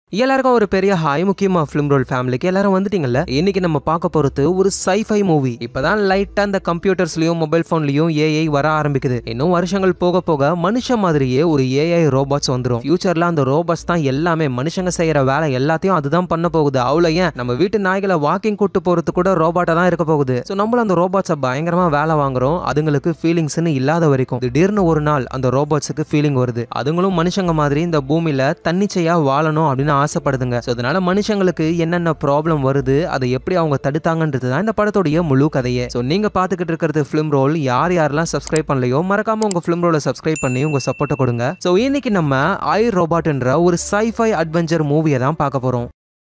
எல்லாருக்கும் ஒரு பெரிய ஹாய் முக்கியமா ஃபிலிம் ரோல் ஃபேமிலிக்கு எல்லாரும் வந்துட்டீங்கல்ல இன்னைக்கு நம்ம பார்க்க போறது ஒரு சைஃபை மூவி இப்பதான் லைட்டா இந்த கம்ப்யூட்டர்ஸ்லயும் மொபைல் போன்லயும் ஏஐ வர ஆரம்பிக்குது இன்னும் வருஷங்கள் போக போக மனுஷன் மாதிரியே ஒரு ஏஐ ரோபோட்ஸ் வந்துடும் ஃபியூச்சர்ல அந்த ரோபோட்ஸ் தான் எல்லாமே மனுஷங்க செய்யற வேலை எல்லாத்தையும் அதுதான் பண்ண போகுது அவ்வளோ ஏன் நம்ம வீட்டு நாய்களை வாக்கிங் கூட்டு போறது கூட ரோபோட்டா தான் இருக்க போகுது ஸோ நம்மளும் அந்த ரோபோட்ஸை பயங்கரமா வேலை வாங்குறோம் அதுங்களுக்கு ஃபீலிங்ஸ்னு இல்லாத வரைக்கும் திடீர்னு ஒரு நாள் அந்த ரோபோட்ஸுக்கு ஃபீலிங் வருது அதுங்களும் மனுஷங்க மாதிரி இந்த பூமியில தன்னிச்சையா வாழணும் அப்படின்னு ஆசைப்படுதுங்க ஸோ அதனால மனுஷங்களுக்கு என்னென்ன ப்ராப்ளம் வருது அதை எப்படி அவங்க தடுத்தாங்கன்றது தான் இந்த படத்துடைய முழு கதையே ஸோ நீங்க பார்த்துக்கிட்டு இருக்கிறது ஃபிலிம் ரோல் யார் யாரெல்லாம் சப்ஸ்கிரைப் பண்ணலையோ மறக்காம உங்க ஃபிலிம் ரோலை சப்ஸ்கிரைப் பண்ணி உங்க சப்போர்ட்டை கொடுங்க ஸோ இன்னைக்கு நம்ம ஐ ரோபாட்ன்ற ஒரு சைஃபை அட்வென்ச்சர் மூவியை தான் பார்க்க போறோம்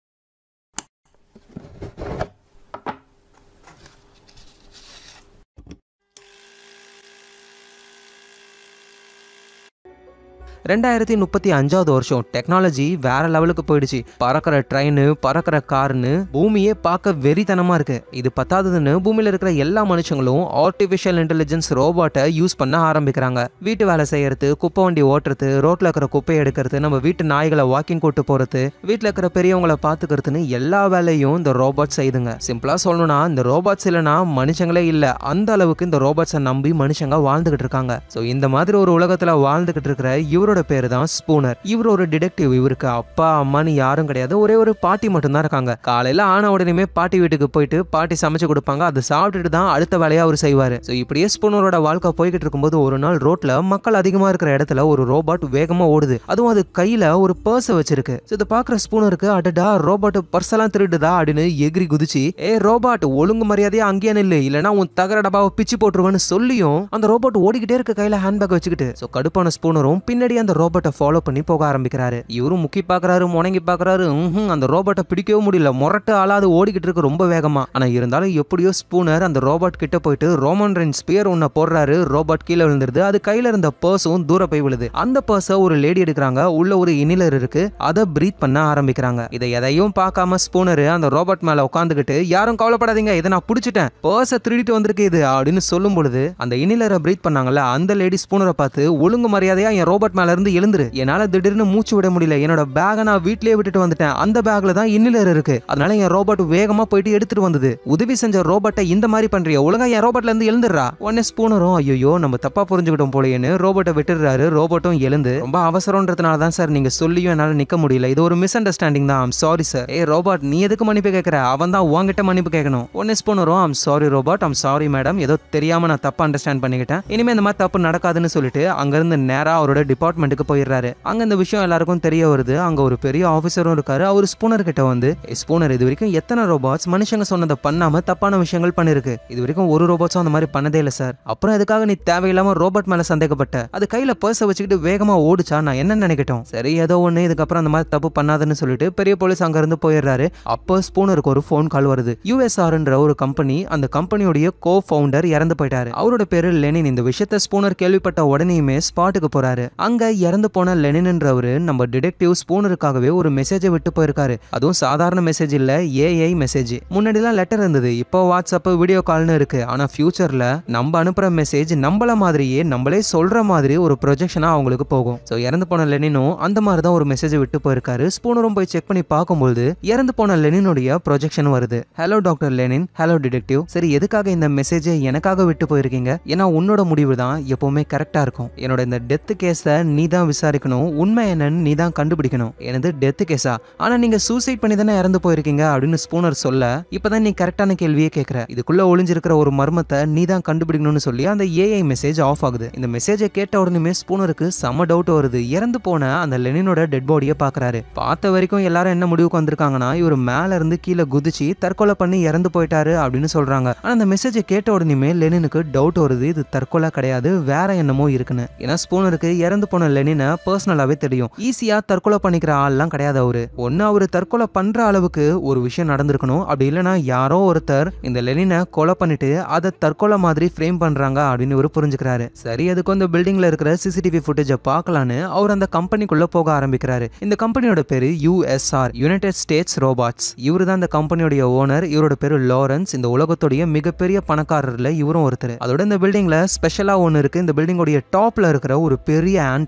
ரெண்டாயிரத்தி முப்பத்தி அஞ்சாவது வருஷம் டெக்னாலஜி வேற லெவலுக்கு போயிடுச்சு பறக்கிற ட்ரெயின் பறக்கிற கார்னு பூமியே பார்க்க வெறித்தனமா இருக்கு இது பத்தாததுன்னு பூமியில இருக்கிற எல்லா மனுஷங்களும் ஆர்டிஃபிஷியல் இன்டெலிஜென்ஸ் ரோபோட்டை யூஸ் பண்ண ஆரம்பிக்கிறாங்க வீட்டு வேலை செய்யறது குப்பை வண்டி ஓட்டுறது ரோட்ல இருக்கிற குப்பையை எடுக்கிறது நம்ம வீட்டு நாய்களை வாக்கிங் கூட்டு போறது வீட்டில் இருக்கிற பெரியவங்களை பார்த்துக்கிறதுன்னு எல்லா வேலையும் இந்த ரோபோட் செய்யுதுங்க சிம்பிளா சொல்லணும்னா இந்த ரோபோட்ஸ் இல்லைன்னா மனுஷங்களே இல்லை அந்த அளவுக்கு இந்த ரோபோட்ஸை நம்பி மனுஷங்க வாழ்ந்துகிட்டு இருக்காங்க ஸோ இந்த மாதிரி ஒரு உலகத்துல வாழ்ந்துகிட்டு இருக்கிற இவரோட பேரு தான் ஸ்பூனர் இவர் ஒரு டிடெக்டிவ் இவருக்கு அப்பா அம்மான்னு யாரும் கிடையாது ஒரே ஒரு பாட்டி மட்டும்தான் இருக்காங்க காலையில ஆன உடனே பாட்டி வீட்டுக்கு போயிட்டு பாட்டி சமைச்சு கொடுப்பாங்க அதை சாப்பிட்டுட்டு தான் அடுத்த வேலையை அவர் செய்வாரு ஸோ இப்படியே ஸ்பூனரோட வாழ்க்கை போய்கிட்டு இருக்கும்போது ஒரு நாள் ரோட்ல மக்கள் அதிகமா இருக்கிற இடத்துல ஒரு ரோபோட் வேகமா ஓடுது அதுவும் அது கையில ஒரு பர்ஸை வச்சிருக்கு ஸோ இதை பாக்குற ஸ்பூனருக்கு அடடா ரோபோட் பர்ஸெல்லாம் திருடுதா அப்படின்னு எகிரி குதிச்சு ஏ ரோபோட் ஒழுங்கு மரியாதையா அங்கேயே நில்லு இல்லைன்னா உன் தகர டப்பாவை பிச்சு போட்டுருவேன்னு சொல்லியும் அந்த ரோபோட் ஓடிக்கிட்டே இருக்க கையில ஹேண்ட்பேக் வச்சுக்கிட்டு ஸோ கடுப்பான ஸ்பூனரும் பின்னாடி அந்த ரோபோட்டை ஃபாலோ பண்ணி போக ஆரம்பிக்கிறாரு இவரும் முக்கி பாக்குறாரு முணங்கி பாக்குறாரு ம்ஹும், அந்த ரோபோட்டை பிடிக்கவே முடியல முரட்டு ஆளாது ஓடிக்கிட்டு இருக்கு ரொம்ப வேகமா ஆனா இருந்தாலும் எப்படியோ ஸ்பூனர் அந்த ரோபோட் கிட்ட போயிட்டு ரோமன் ரென் ஸ்பியர் ஒன்ன போடுறாரு ரோபோட் கீழே விழுந்துருது அது கையில இருந்த பர்ஸும் தூர போய் விழுது அந்த பர்ஸை ஒரு லேடி எடுக்கிறாங்க உள்ள ஒரு இனிலர் இருக்கு அதை பிரீத் பண்ண ஆரம்பிக்கிறாங்க இதை எதையும் பார்க்காம ஸ்பூனர் அந்த ரோபோட் மேல உட்காந்துக்கிட்டு யாரும் கவலைப்படாதீங்க இதை நான் பிடிச்சிட்டேன் பர்ஸை திருடிட்டு வந்திருக்கு இது அப்படின்னு சொல்லும் பொழுது அந்த இனிலரை பிரீத் பண்ணாங்கல்ல அந்த லேடி ஸ்பூனரை பார்த்து ஒழுங்கு மரியாதையா என் ரோபோட் மேல இருந்து எழுந்துரு என்னால திடீர்னு மூச்சு விட முடியல என்னோட பேகை நான் வீட்லயே விட்டுட்டு வந்துட்டேன் அந்த பேக்ல தான் இன்னிலர் இருக்கு அதனால என் ரோபோட் வேகமா போயிட்டு எடுத்துட்டு வந்தது உதவி செஞ்ச ரோபோட்டை இந்த மாதிரி பண்றியா ஒழுங்கா என் ரோபோட்ல இருந்து எழுந்துடுறா உடனே ஸ்பூனரும் ஐயோ நம்ம தப்பா புரிஞ்சுக்கிட்டோம் போலயேன்னு ரோபோட்டை விட்டுடுறாரு ரோபோட்டும் எழுந்து ரொம்ப அவசரம்ன்றதுனால தான் சார் நீங்க சொல்லியும் என்னால நிக்க முடியல இது ஒரு மிஸ் அண்டர்ஸ்டாண்டிங் தான் ஐம் சாரி சார் ஏ ரோபோட் நீ எதுக்கு மன்னிப்பு கேட்கற அவன் தான் உன்கிட்ட மன்னிப்பு கேட்கணும் உடனே ஸ்பூனரும் I'm sorry robot I'm sorry madam ஏதோ தெரியாம நான் தப்பா அண்டர்ஸ்டாண்ட் பண்ணிக்கிட்டேன் இனிமே இந்த மாதிரி தப்பு நடக்காதுன்னு சொல்லிட்டு அங்கிருந்து நேரா அவரோட டிபார்ட்மெண்ட்டுக்கு போயிடுறாரு அங்க இந்த விஷயம் எல்லாருக்கும் தெரிய வருது அங்க ஒரு பெரிய ஆஃபீஸரும் இருக்காரு அவர் ஸ்பூனர் கிட்ட வந்து "ஏய், ஸ்பூனர் இது வரைக்கும் எத்தனை ரோபோட்ஸ் மனுஷங்க சொன்னதை பண்ணாம தப்பான விஷயங்கள் பண்ணிருக்கு இது வரைக்கும் ஒரு ரோபோட்ஸும் அந்த மாதிரி பண்ணதே இல்லை சார் அப்புறம் எதுக்காக நீ தேவையில்லாம ரோபோட் மேல சந்தேகப்பட்ட அது கையில பர்ஸை வச்சுக்கிட்டு வேகமா ஓடுச்சா நான் என்ன நினைக்கட்டும் சரி ஏதோ ஒண்ணு இதுக்கப்புறம் அந்த மாதிரி தப்பு பண்ணாதுன்னு சொல்லிட்டு பெரிய போலீஸ் அங்க இருந்து போயிடுறாரு அப்போ ஸ்பூனருக்கு ஒரு ஃபோன் கால் வருது யூஎஸ்ஆர்ன்ற ஒரு கம்பெனி அந்த கம்பெனியோடைய கோ ஃபவுண்டர் இறந்து போயிட்டாரு அவரோட பேரு லெனின் இந்த விஷயத்த ஸ்பூனர் கேள்விப்பட்ட உடனேயுமே ஸ்பாட்டுக்கு போறாரு அங்க இறந்து போன லெனின்ன்றவரு நம்ம டிடெக்டிவ் ஸ்பூனருக்காகவே ஒரு மெசேஜை விட்டு போயிருக்காரு அதுவும் சாதாரண மெசேஜ் இல்ல ஏஐ மெசேஜ் முன்னாடிலாம் லெட்டர் இருந்தது இப்போ வாட்ஸ்அப் வீடியோ கால்னு இருக்கு ஆனா ஃபியூச்சர்ல நம்ம அனுப்புற மெசேஜ் நம்மள மாதிரியே நம்மளே சொல்ற மாதிரி ஒரு ப்ரொஜெக்ஷனா அவங்களுக்கு போகும் ஸோ இறந்து போன லெனினும் அந்த மாதிரி தான் ஒரு மெசேஜ் விட்டு போயிருக்காரு ஸ்பூனரும் போய் செக் பண்ணி பார்க்கும்போது இறந்து போன லெனினுடைய ப்ரொஜெக்ஷன் வருது hello doctor Lenin hello detective சரி எதுக்காக இந்த மெசேஜை எனக்காக விட்டு போயிருக்கீங்க ஏன்னா உன்னோட முடிவு தான் எப்பவுமே கரெக்டா இருக்கும் என்னோட இந்த டெத் கேஸை நீ தான் விசாரிக்கணும் உண்மை என்னன்னு நீ தான் கண்டுபிடிக்கணும் எனது டெத் கேஸா ஆனா நீங்க சூசைட் பண்ணி தானே இறந்து போயிருக்கீங்க அப்படின்னு ஸ்பூனர் சொல்ல இப்பதான் நீ கரெக்டான கேள்வியே கேட்கற இதுக்குள்ள ஒளிஞ்சிருக்கிற ஒரு மர்மத்தை நீ தான் கண்டுபிடிக்கணும்னு சொல்லி அந்த ஏஐ மெசேஜ் ஆஃப் ஆகுது இந்த மெசேஜை கேட்ட உடனே ஸ்பூனருக்கு செம டவுட் வருது இறந்து போன அந்த லெனினோட டெட் பாடியை பாக்குறாரு பார்த்த வரைக்கும் எல்லாரும் என்ன முடிவுக்கு வந்திருக்காங்கன்னா இவர் மேல இருந்து கீழே குதிச்சு தற்கொலை பண்ணி இறந்து போயிட்டாரு அப்படின்னு சொல்றாங்க ஆனா அந்த மெசேஜை கேட்ட உடனே லெனினுக்கு டவுட் வருது இது தற்கொலை கிடையாது வேற என்னமோ இருக்குன்னு ஏன்னா ஸ்பூனருக்கு இறந்து போன லெனினை பர்சனலாவே தெரியும் ஈஸியா தற்கொலை பண்ணிக்கிற ஆள்லாம் கிடையாது அவரு ஒன்னு அவரு தற்கொலை பண்ற அளவுக்கு ஒரு விஷயம் நடந்திருக்கணும் அப்படி இல்லைன்னா யாரோ ஒருத்தர் இந்த லெனினை கொலை பண்ணிட்டு அதை தற்கொலை மாதிரி ஃப்ரேம் பண்றாங்க அப்படின்னு இவரு புரிஞ்சுக்கிறாரு சரி அதுக்கு அந்த பில்டிங்ல இருக்கிற சிசிடிவி ஃபுட்டேஜை பார்க்கலான்னு அவர் அந்த கம்பெனிக்குள்ள போக ஆரம்பிக்கிறாரு இந்த கம்பெனியோட பேரு யூஎஸ்ஆர் யுனைடெட் ஸ்டேட்ஸ் ரோபாட்ஸ் இவரு தான் இந்த கம்பெனியோட ஓனர் இவரோட பேரு லாரன்ஸ் இந்த உலகத்துடைய மிகப்பெரிய பணக்காரர்ல இவரும் ஒருத்தர் அதோட இந்த பில்டிங்ல ஸ்பெஷலா ஒன்னு இருக்கு இந்த பில்டிங்கோடைய டாப்ல இருக்கிற ஒரு பெரிய ஆண்டனா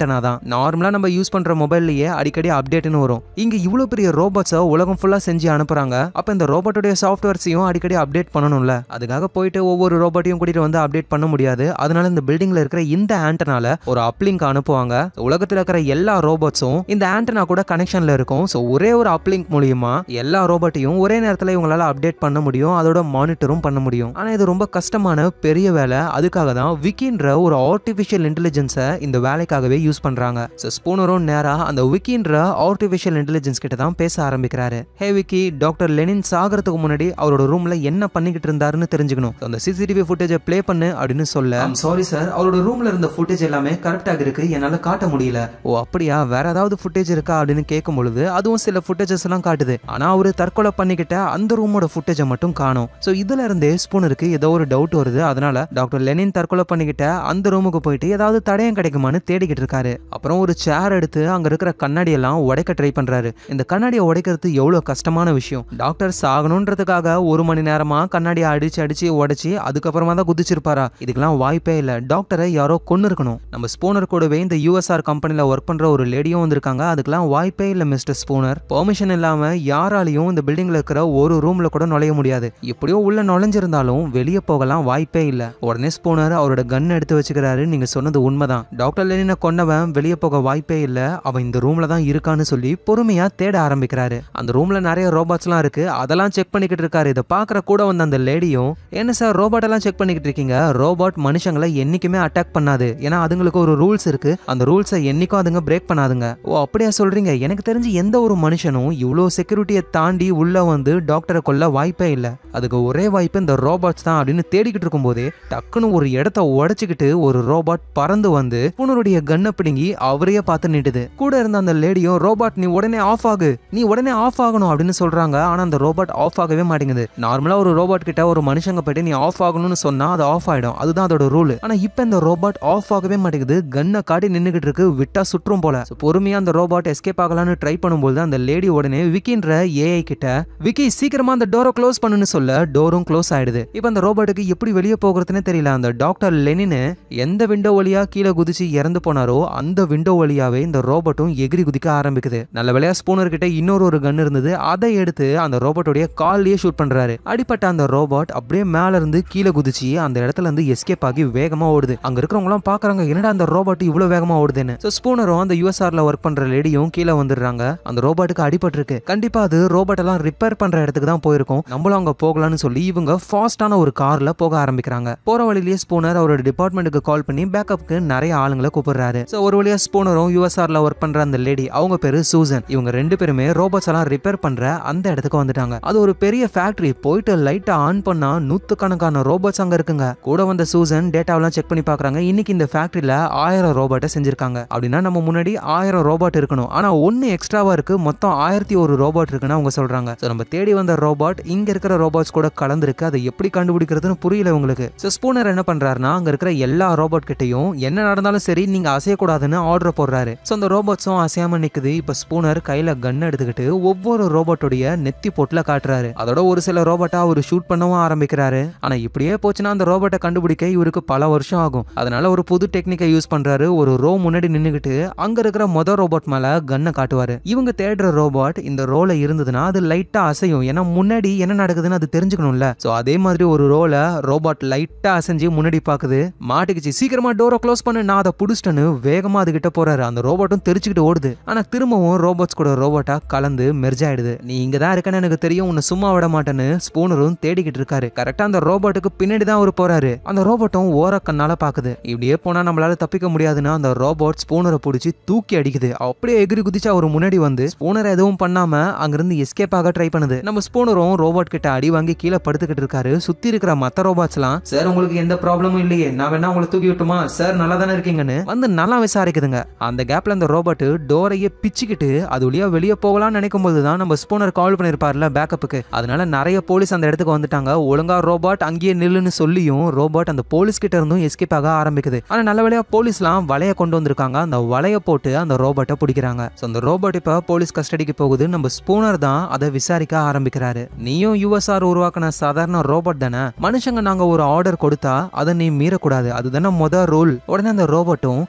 ஆண்டனா தான் நார்மலா நம்ம யூஸ் பண்ற மொபைல்லயே அடிக்கடி அப்டேட்னு வரும் இங்க இவ்வளவு பெரிய ரோபோட்ஸை உலகம் ஃபுல்லா செஞ்சு அனுப்புறாங்க அப்ப இந்த ரோபோட்டுடைய சாஃப்ட்வேர்ஸையும் அடிக்கடி அப்டேட் பண்ணணும்ல அதுக்காக போயிட்டு ஒவ்வொரு ரோபோட்டையும் கூட்டிட்டு வந்து அப்டேட் பண்ண முடியாது அதனால இந்த பில்டிங்ல இருக்கிற இந்த ஆண்டனால ஒரு அப்லிங்க் அனுப்புவாங்க உலகத்துல இருக்கிற எல்லா ரோபோட்ஸும் இந்த ஆண்டனா கூட கனெக்ஷன்ல இருக்கும் ஸோ ஒரே ஒரு அப்லிங்க் மூலியமா எல்லா ரோபோட்டையும் ஒரே நேரத்துல இவங்களால அப்டேட் பண்ண முடியும் அதோட மானிட்டரும் பண்ண முடியும் ஆனா இது ரொம்ப கஷ்டமான பெரிய வேலை அதுக்காக தான் விக்கின்ற ஒரு ஆர்டிஃபிஷியல் இன்டெலிஜென்ஸை இந்த வேலைக்காகவே யூஸ் பண்றாங்க ஸோ ஸ்பூனரும் நேரா அந்த விக்கின்ற ஆர்டிஃபிஷியல் இன்டெலிஜென்ஸ் கிட்ட தான் பேச ஆரம்பிக்கிறாரு ஹே விக்கி டாக்டர் லெனின் சாகிறதுக்கு முன்னாடி அவரோட ரூம்ல என்ன பண்ணிக்கிட்டு இருந்தாருன்னு தெரிஞ்சுக்கணும் So, அந்த சிசிடிவி ஃபுட்டேஜை ப்ளே பண்ணு அப்படின்னு சொல்ல சாரி சார் அவரோட ரூம்ல இருந்த ஃபுட்டேஜ் எல்லாமே கரெக்டாக இருக்கு என்னால காட்ட முடியல ஓ அப்படியா வேற ஏதாவது ஃபுட்டேஜ் இருக்கா அப்படின்னு கேட்கும் பொழுது அதுவும் சில ஃபுட்டேஜஸ் எல்லாம் காட்டுது ஆனா அவரு தற்கொலை பண்ணிக்கிட்ட அந்த ரூமோட ஃபுட்டேஜை மட்டும் காணும் ஸோ இதுல இருந்தே ஸ்பூனருக்கு ஏதோ ஒரு டவுட் வருது அதனால டாக்டர் லெனின் தற்கொலை பண்ணிக்கிட்ட அந்த ரூமுக்கு போயிட்டு ஏதாவது தடயம் கிடைக்குமான்னு தேடிக்கிட்டு இருக்காரு அப்புறம் ஒரு சேர் எடுத்து அங்க இருக்கிற கண்ணாடி எல்லாம் உடைக்க ட்ரை பண்றாரு இந்த கண்ணாடியை உடைக்கிறது எவ்வளவு கஷ்டமான விஷயம் டாக்டர் சாகணுன்றதுக்காக ஒரு மணி நேரமா கண்ணாடியை அடிச்சு அடிச்சு உடைச்சு அதுக்கப்புறமா தான் குதிச்சிருப்பாரா இதுக்கெல்லாம் வாய்ப்பே இல்ல டாக்டரை யாரோ கொன்னு இருக்கணும் நம்ம ஸ்பூனர் கூடவே இந்த யூஎஸ்ஆர் கம்பெனில ஒர்க் பண்ற ஒரு லேடியும் வந்திருக்காங்க அதுக்கெல்லாம் வாய்ப்பே இல்ல மிஸ்டர் ஸ்பூனர் பெர்மிஷன் இல்லாம யாராலையும் இந்த பில்டிங்ல இருக்கிற ஒரு ரூம்ல கூட நுழைய முடியாது எப்படியோ உள்ள நுழைஞ்சிருந்தாலும் வெளியே போகலாம் வாய்ப்பே இல்ல உடனே ஸ்பூனர் அவரோட கன் எடுத்து வச்சுக்கிறாரு நீங்க சொன்னது உண்மைதான் டாக்டர் லெனினை கொன்னவன் வெளியே போக வாய்ப்பே இல்ல அவன் இந்த ரூம்ல தான் இருக்கான்னு சொல்லி பொறுமையா தேட ஆரம்பிக்கிறாரு அந்த ரூம்ல நிறைய ரோபோட்ஸ்லாம் இருக்கு அதெல்லாம் செக் பண்ணிக்கிட்டு இருக்காரு இதை பாக்குற கூட வந்த அந்த லேடியும் என்ன சார் ரோபோட் எல்லாம் செக் பண்ணிக்கிட்டு இருக்கீங்க ரோபோட் மனுஷங்களை என்னைக்குமே அட்டாக் பண்ணாது ஏன்னா அதுங்களுக்கு ஒரு ரூல்ஸ் இருக்கு அந்த ரூல்ஸை என்னைக்கும் அதுங்க பிரேக் பண்ணாதுங்க ஓ அப்படியா சொல்றீங்க எனக்கு தெரிஞ்சு எந்த ஒரு மனுஷனும் இவ்வளோ செக்யூரிட்டியை தாண்டி உள்ள வந்து டாக்டரை கொல்ல வாய்ப்பே இல்லை அதுக்கு ஒரே வாய்ப்பு இந்த ரோபோட்ஸ் தான் அப்படின்னு தேடிக்கிட்டு இருக்கும்போதே டக்குன்னு ஒரு இடத்த உடைச்சுக்கிட்டு ஒரு ரோபோட் பறந்து வந்து புனருடைய கன்னை பிடுங்கி அவரையே பார்த்து நிட்டுது கூட இருந்த அந்த லேடியும் ரோபோட் நீ உடனே ஆஃப் ஆகு நீ உடனே ஆஃப் ஆகணும் அப்படின்னு சொல்றாங்க ஆனா அந்த ரோபோட் ஆஃப் ஆகவே மாட்டேங்குது நார்மலா ஒரு ரோபோட் கிட்ட ஒரு மனுஷங்க போயிட்டு நீ ஆஃப் ஆகணும்னு சொன்னா அது ஆஃப் ஆயிடும் அதுதான் அதோட ரூல் ஆனா இப்போ இந்த ரோபோட் ஆஃப் ஆகவே மாட்டேங்குது கன்னை காட்டி நின்னுகிட்டு இருக்கு விட்டா சுற்றும் போல So, பொறுமையா அந்த ரோபோட் எஸ்கேப் ஆகலாம்னு ட்ரை பண்ணும்போது அந்த லேடி உடனே விக்கின்ற ஏஐ கிட்ட விக்கி சீக்கிரமா அந்த டோரை க்ளோஸ் பண்ணுன்னு சொல்ல டோரும் க்ளோஸ் ஆயிடுது இப்போ அந்த ரோபோட்டுக்கு எப்படி வெளியே போகிறதுனே தெரியல அந்த டாக்டர் லெனின் எந்த விண்டோ வழியா கீழே குதிச்சு இறந்து போனாரோ அந்த விண்டோ வழியாவே இந்த ரோபோட்டும் எகிரி குதிக்க ஆரம்பிக்குது நல்ல வேலையா ஸ்பூனர் கிட்ட இன்னொரு ஒரு கன் இருந்தது அதை எடுத்து அந்த ரோபோட்டுடைய கால்லயே ஷூட் பண்றாரு அடிப்பட்ட அந்த ரோபோட் அப்படியே மேல இருந்து கீழே குதிச்சு அந்த இடத்துல இருந்து எஸ்கேப் ஆகி வேகமா ஓடுது அங்க இருக்கிறவங்க எல்லாம் பாக்குறாங்க என்னடா அந்த ரோபோட் இவ்வளவு வேகமா ஓடுதுன்னு சோ ஸ்பூனரும் அந்த யூஎஸ்ஆர்ல ஒர்க் பண்ற லேடியும் கீழே வந்துடுறாங்க அந்த ரோபோட்டுக்கு அடிபட்டு இருக்கு கண்டிப்பா அது ரோபோட் எல்லாம் ரிப்பேர் பண்ற இடத்துக்கு தான் போயிருக்கும் நம்மளும் அங்க போகலாம்னு சொல்லி இவங்க ஃபாஸ்டான ஒரு கார்ல போக ஆரம்பிக்கிறாங்க போற வழியிலேயே ஸ்பூனர் அவரோட டிபார்ட்மெண்ட்டுக்கு கால் பண்ணி பேக்கப்க்கு நிறைய ஆளுங்களை கூப்பிடுறாரு சோ ஒரு வழியா ஸ்பூனரும் யூஎஸ்ஆர்ல ஒர்க் பண்ற அந்த லேடி அவங்க பேரு சூசன் இவங்க ரெண்டு பேருமே ரோபோட்ஸ் எல்லாம் ரிப்பேர் பண்ற அந்த இடத்துக்கு வந்துட்டாங்க அது ஒரு பெரிய ஃபேக்டரி போயிட்டு லைட்டை ஆன் பண்ணா நூத்துக்கணக்கான ரோபோட்ஸ் அங்க இருக்குங்க கூட வந்த சூசன் டேட்டாவெல்லாம் செக் பண்ணி பாக்குறாங்க இன்னைக்கு இந்த ஃபேக்டரியில ஆயிரம் ரோபோட்டை செஞ்சிருக்காங்க அப்படின்னா நம்ம முன்னாடி ஆயிரம் ரோபோட் இருக்கணும் ஆனா ஒன்னு எக்ஸ்ட்ராவா இருக்கு மொத்தம் ஆயிரத்தி ஒரு ரோபோட் இருக்குன்னு அவங்க சொல்றாங்க So, நம்ம தேடி வந்த ரோபோட் இங்க இருக்கிற ரோபோட்ஸ் கூட கலந்துருக்கு அதை எப்படி கண்டுபிடிக்கிறதுன்னு புரியல உங்களுக்கு ஸோ ஸ்பூனர் என்ன பண்றாருன்னா அங்க இருக்கிற எல்லா ரோபோட் கிட்டையும் என்ன நடந்தாலும் சரி நீங்க அசையக்கூடாதுன்னு ஆர்டர் போடுறாரு ஸோ அந்த ரோபோட்ஸும் அசையாம நிக்குது இப்ப ஸ்பூனர் கையில கன் எடுத்துக்கிட்டு ஒவ்வொரு ரோபோட்டுடைய நெத்தி பொட்டுல காட்டுறாரு அதோட ஒரு சில ரோபோட்டா அவர் ஷூட் பண்ணவும் ஆரம்பிக்கிறாரு ஆனா இப்படியே போச்சுன்னா அந்த ரோபோட்டை கண்டுபிடிக்க இவருக்கு பல வருஷம் ஆகும் அதனால ஒரு புது டெக்னிக்கை யூஸ் பண்றாரு ஒரு ரோ முன்னாடி நின்னுகிட்டு அங்க இருக்கிற மொத ரோபோட் மேல கன்னை காட்டுவாரு இவங்க தேடுற ரோபோட் இந்த ரோல இருந்ததுன்னா அது லைட்டா அசையும் ஏன்னா முன்னாடி என்ன நடக்குதுன்னு அது தெரிஞ்சுக்கணும்ல சோ அதே மாதிரி ஒரு ரோல ரோபோட் லைட்டா அசைஞ்சு முன்னாடி பாக்குது மாட்டிக்கிச்சு சீக்கிரமா டோரை க்ளோஸ் பண்ணு நான் அதை புடிச்சிட்டேன்னு வேகமா அது கிட்ட போறாரு அந்த ரோபோட்டும் தெரிச்சுக்கிட்டு ஓடுது ஆனா திரும்பவும் ரோபோட்ஸ் கூட ரோபோட்டா கலந்து மெர்ஜ் ஆயிடுது நீ இங்க தான் இருக்கன்னு எனக்கு தெரியும் உன்னை சும்மா விட மாட்டேன்னு ஸ்பூனரும் தேடிக்கிட்டு இருக்காரு கரெக்டா அந்த ரோபோட்டுக்கு பின்னாடி தான் அவர் போறாரு அந்த ரோபோட்டும் ஓர கண்ணால பாக்குது இப்படியே போனா நம்மளால தப்பிக்க முடியாதுன்னு அந்த ரோபோட் ஸ்பூனரை பிடிச்சி தூக்கி அடிக்குது அப்படியே எகிரி குதிச்சு அவர் முன்னாடி வந்து ஸ்பூனர் எதுவும் பண்ணாம அங்கிருந்து எஸ்கேப் ஆக ட்ரை பண்ணுது நம்ம ஸ்பூனரும் ரோபோட் கிட்ட அடி வாங்கி கீழே படுத்துக்கிட்டு இருக்காரு சுத்தி இருக்கிற மத்த ரோபோட்ஸ் எல்லாம் சார் உங்களுக்கு எந்த ப்ராப்ளமும் இல்லையே நான் வேணா உங்களை தூக்கி விட்டுமா சார் நல்லா தானே இருக்கீங்கன்னு வந்து நல்லா விசாரிக்குதுங்க அந்த கேப்ல அந்த ரோபோட் டோரையே பிச்சுக்கிட்டு அது வழியா வெளியே போகலாம்னு நினைக்கும் போது தான் நம்ம ஸ்பூனர் கால் பண்ணிருப்பார்ல பேக்கப்புக்கு அதனால நிறைய போலீஸ் அந்த இடத்துக்கு வந்துட்டாங்க ஒழுங்கா ரோபோட் அங்கேயே நில்லுன்னு சொல்லியும் ரோபோட் அந்த போலீஸ் கிட்ட இருந்தும் எஸ்கேப் ஆக ஆரம்பிக்குது ஆனா நல்ல வேலையா போலீஸ்லாம் வலைய கொண்டு வந்திருக்காங்க அந்த வலைய போட்டு அந்த ரோபோட்டை பிடிக்கிறாங்க ஸோ அந்த ரோபோட் இப்ப போலீஸ் கஸ்டடிக்கு போகுது நம்ம ஸ்பூனர் தான் அதை விசாரிக்க ஆரம்பிக்கிறாரு நீயும் யூஎஸ்ஆர் உருவாக்கின சாதாரண ரோபோட் தானே மனுஷங்க நாங்க ஒரு ஆர்டர் கொடுத்தா அதை நீ மீறக்கூடாது அதுதானே முத ரூல் உடனே அந்த ரோபோட்டும் நான் ஒன்றும்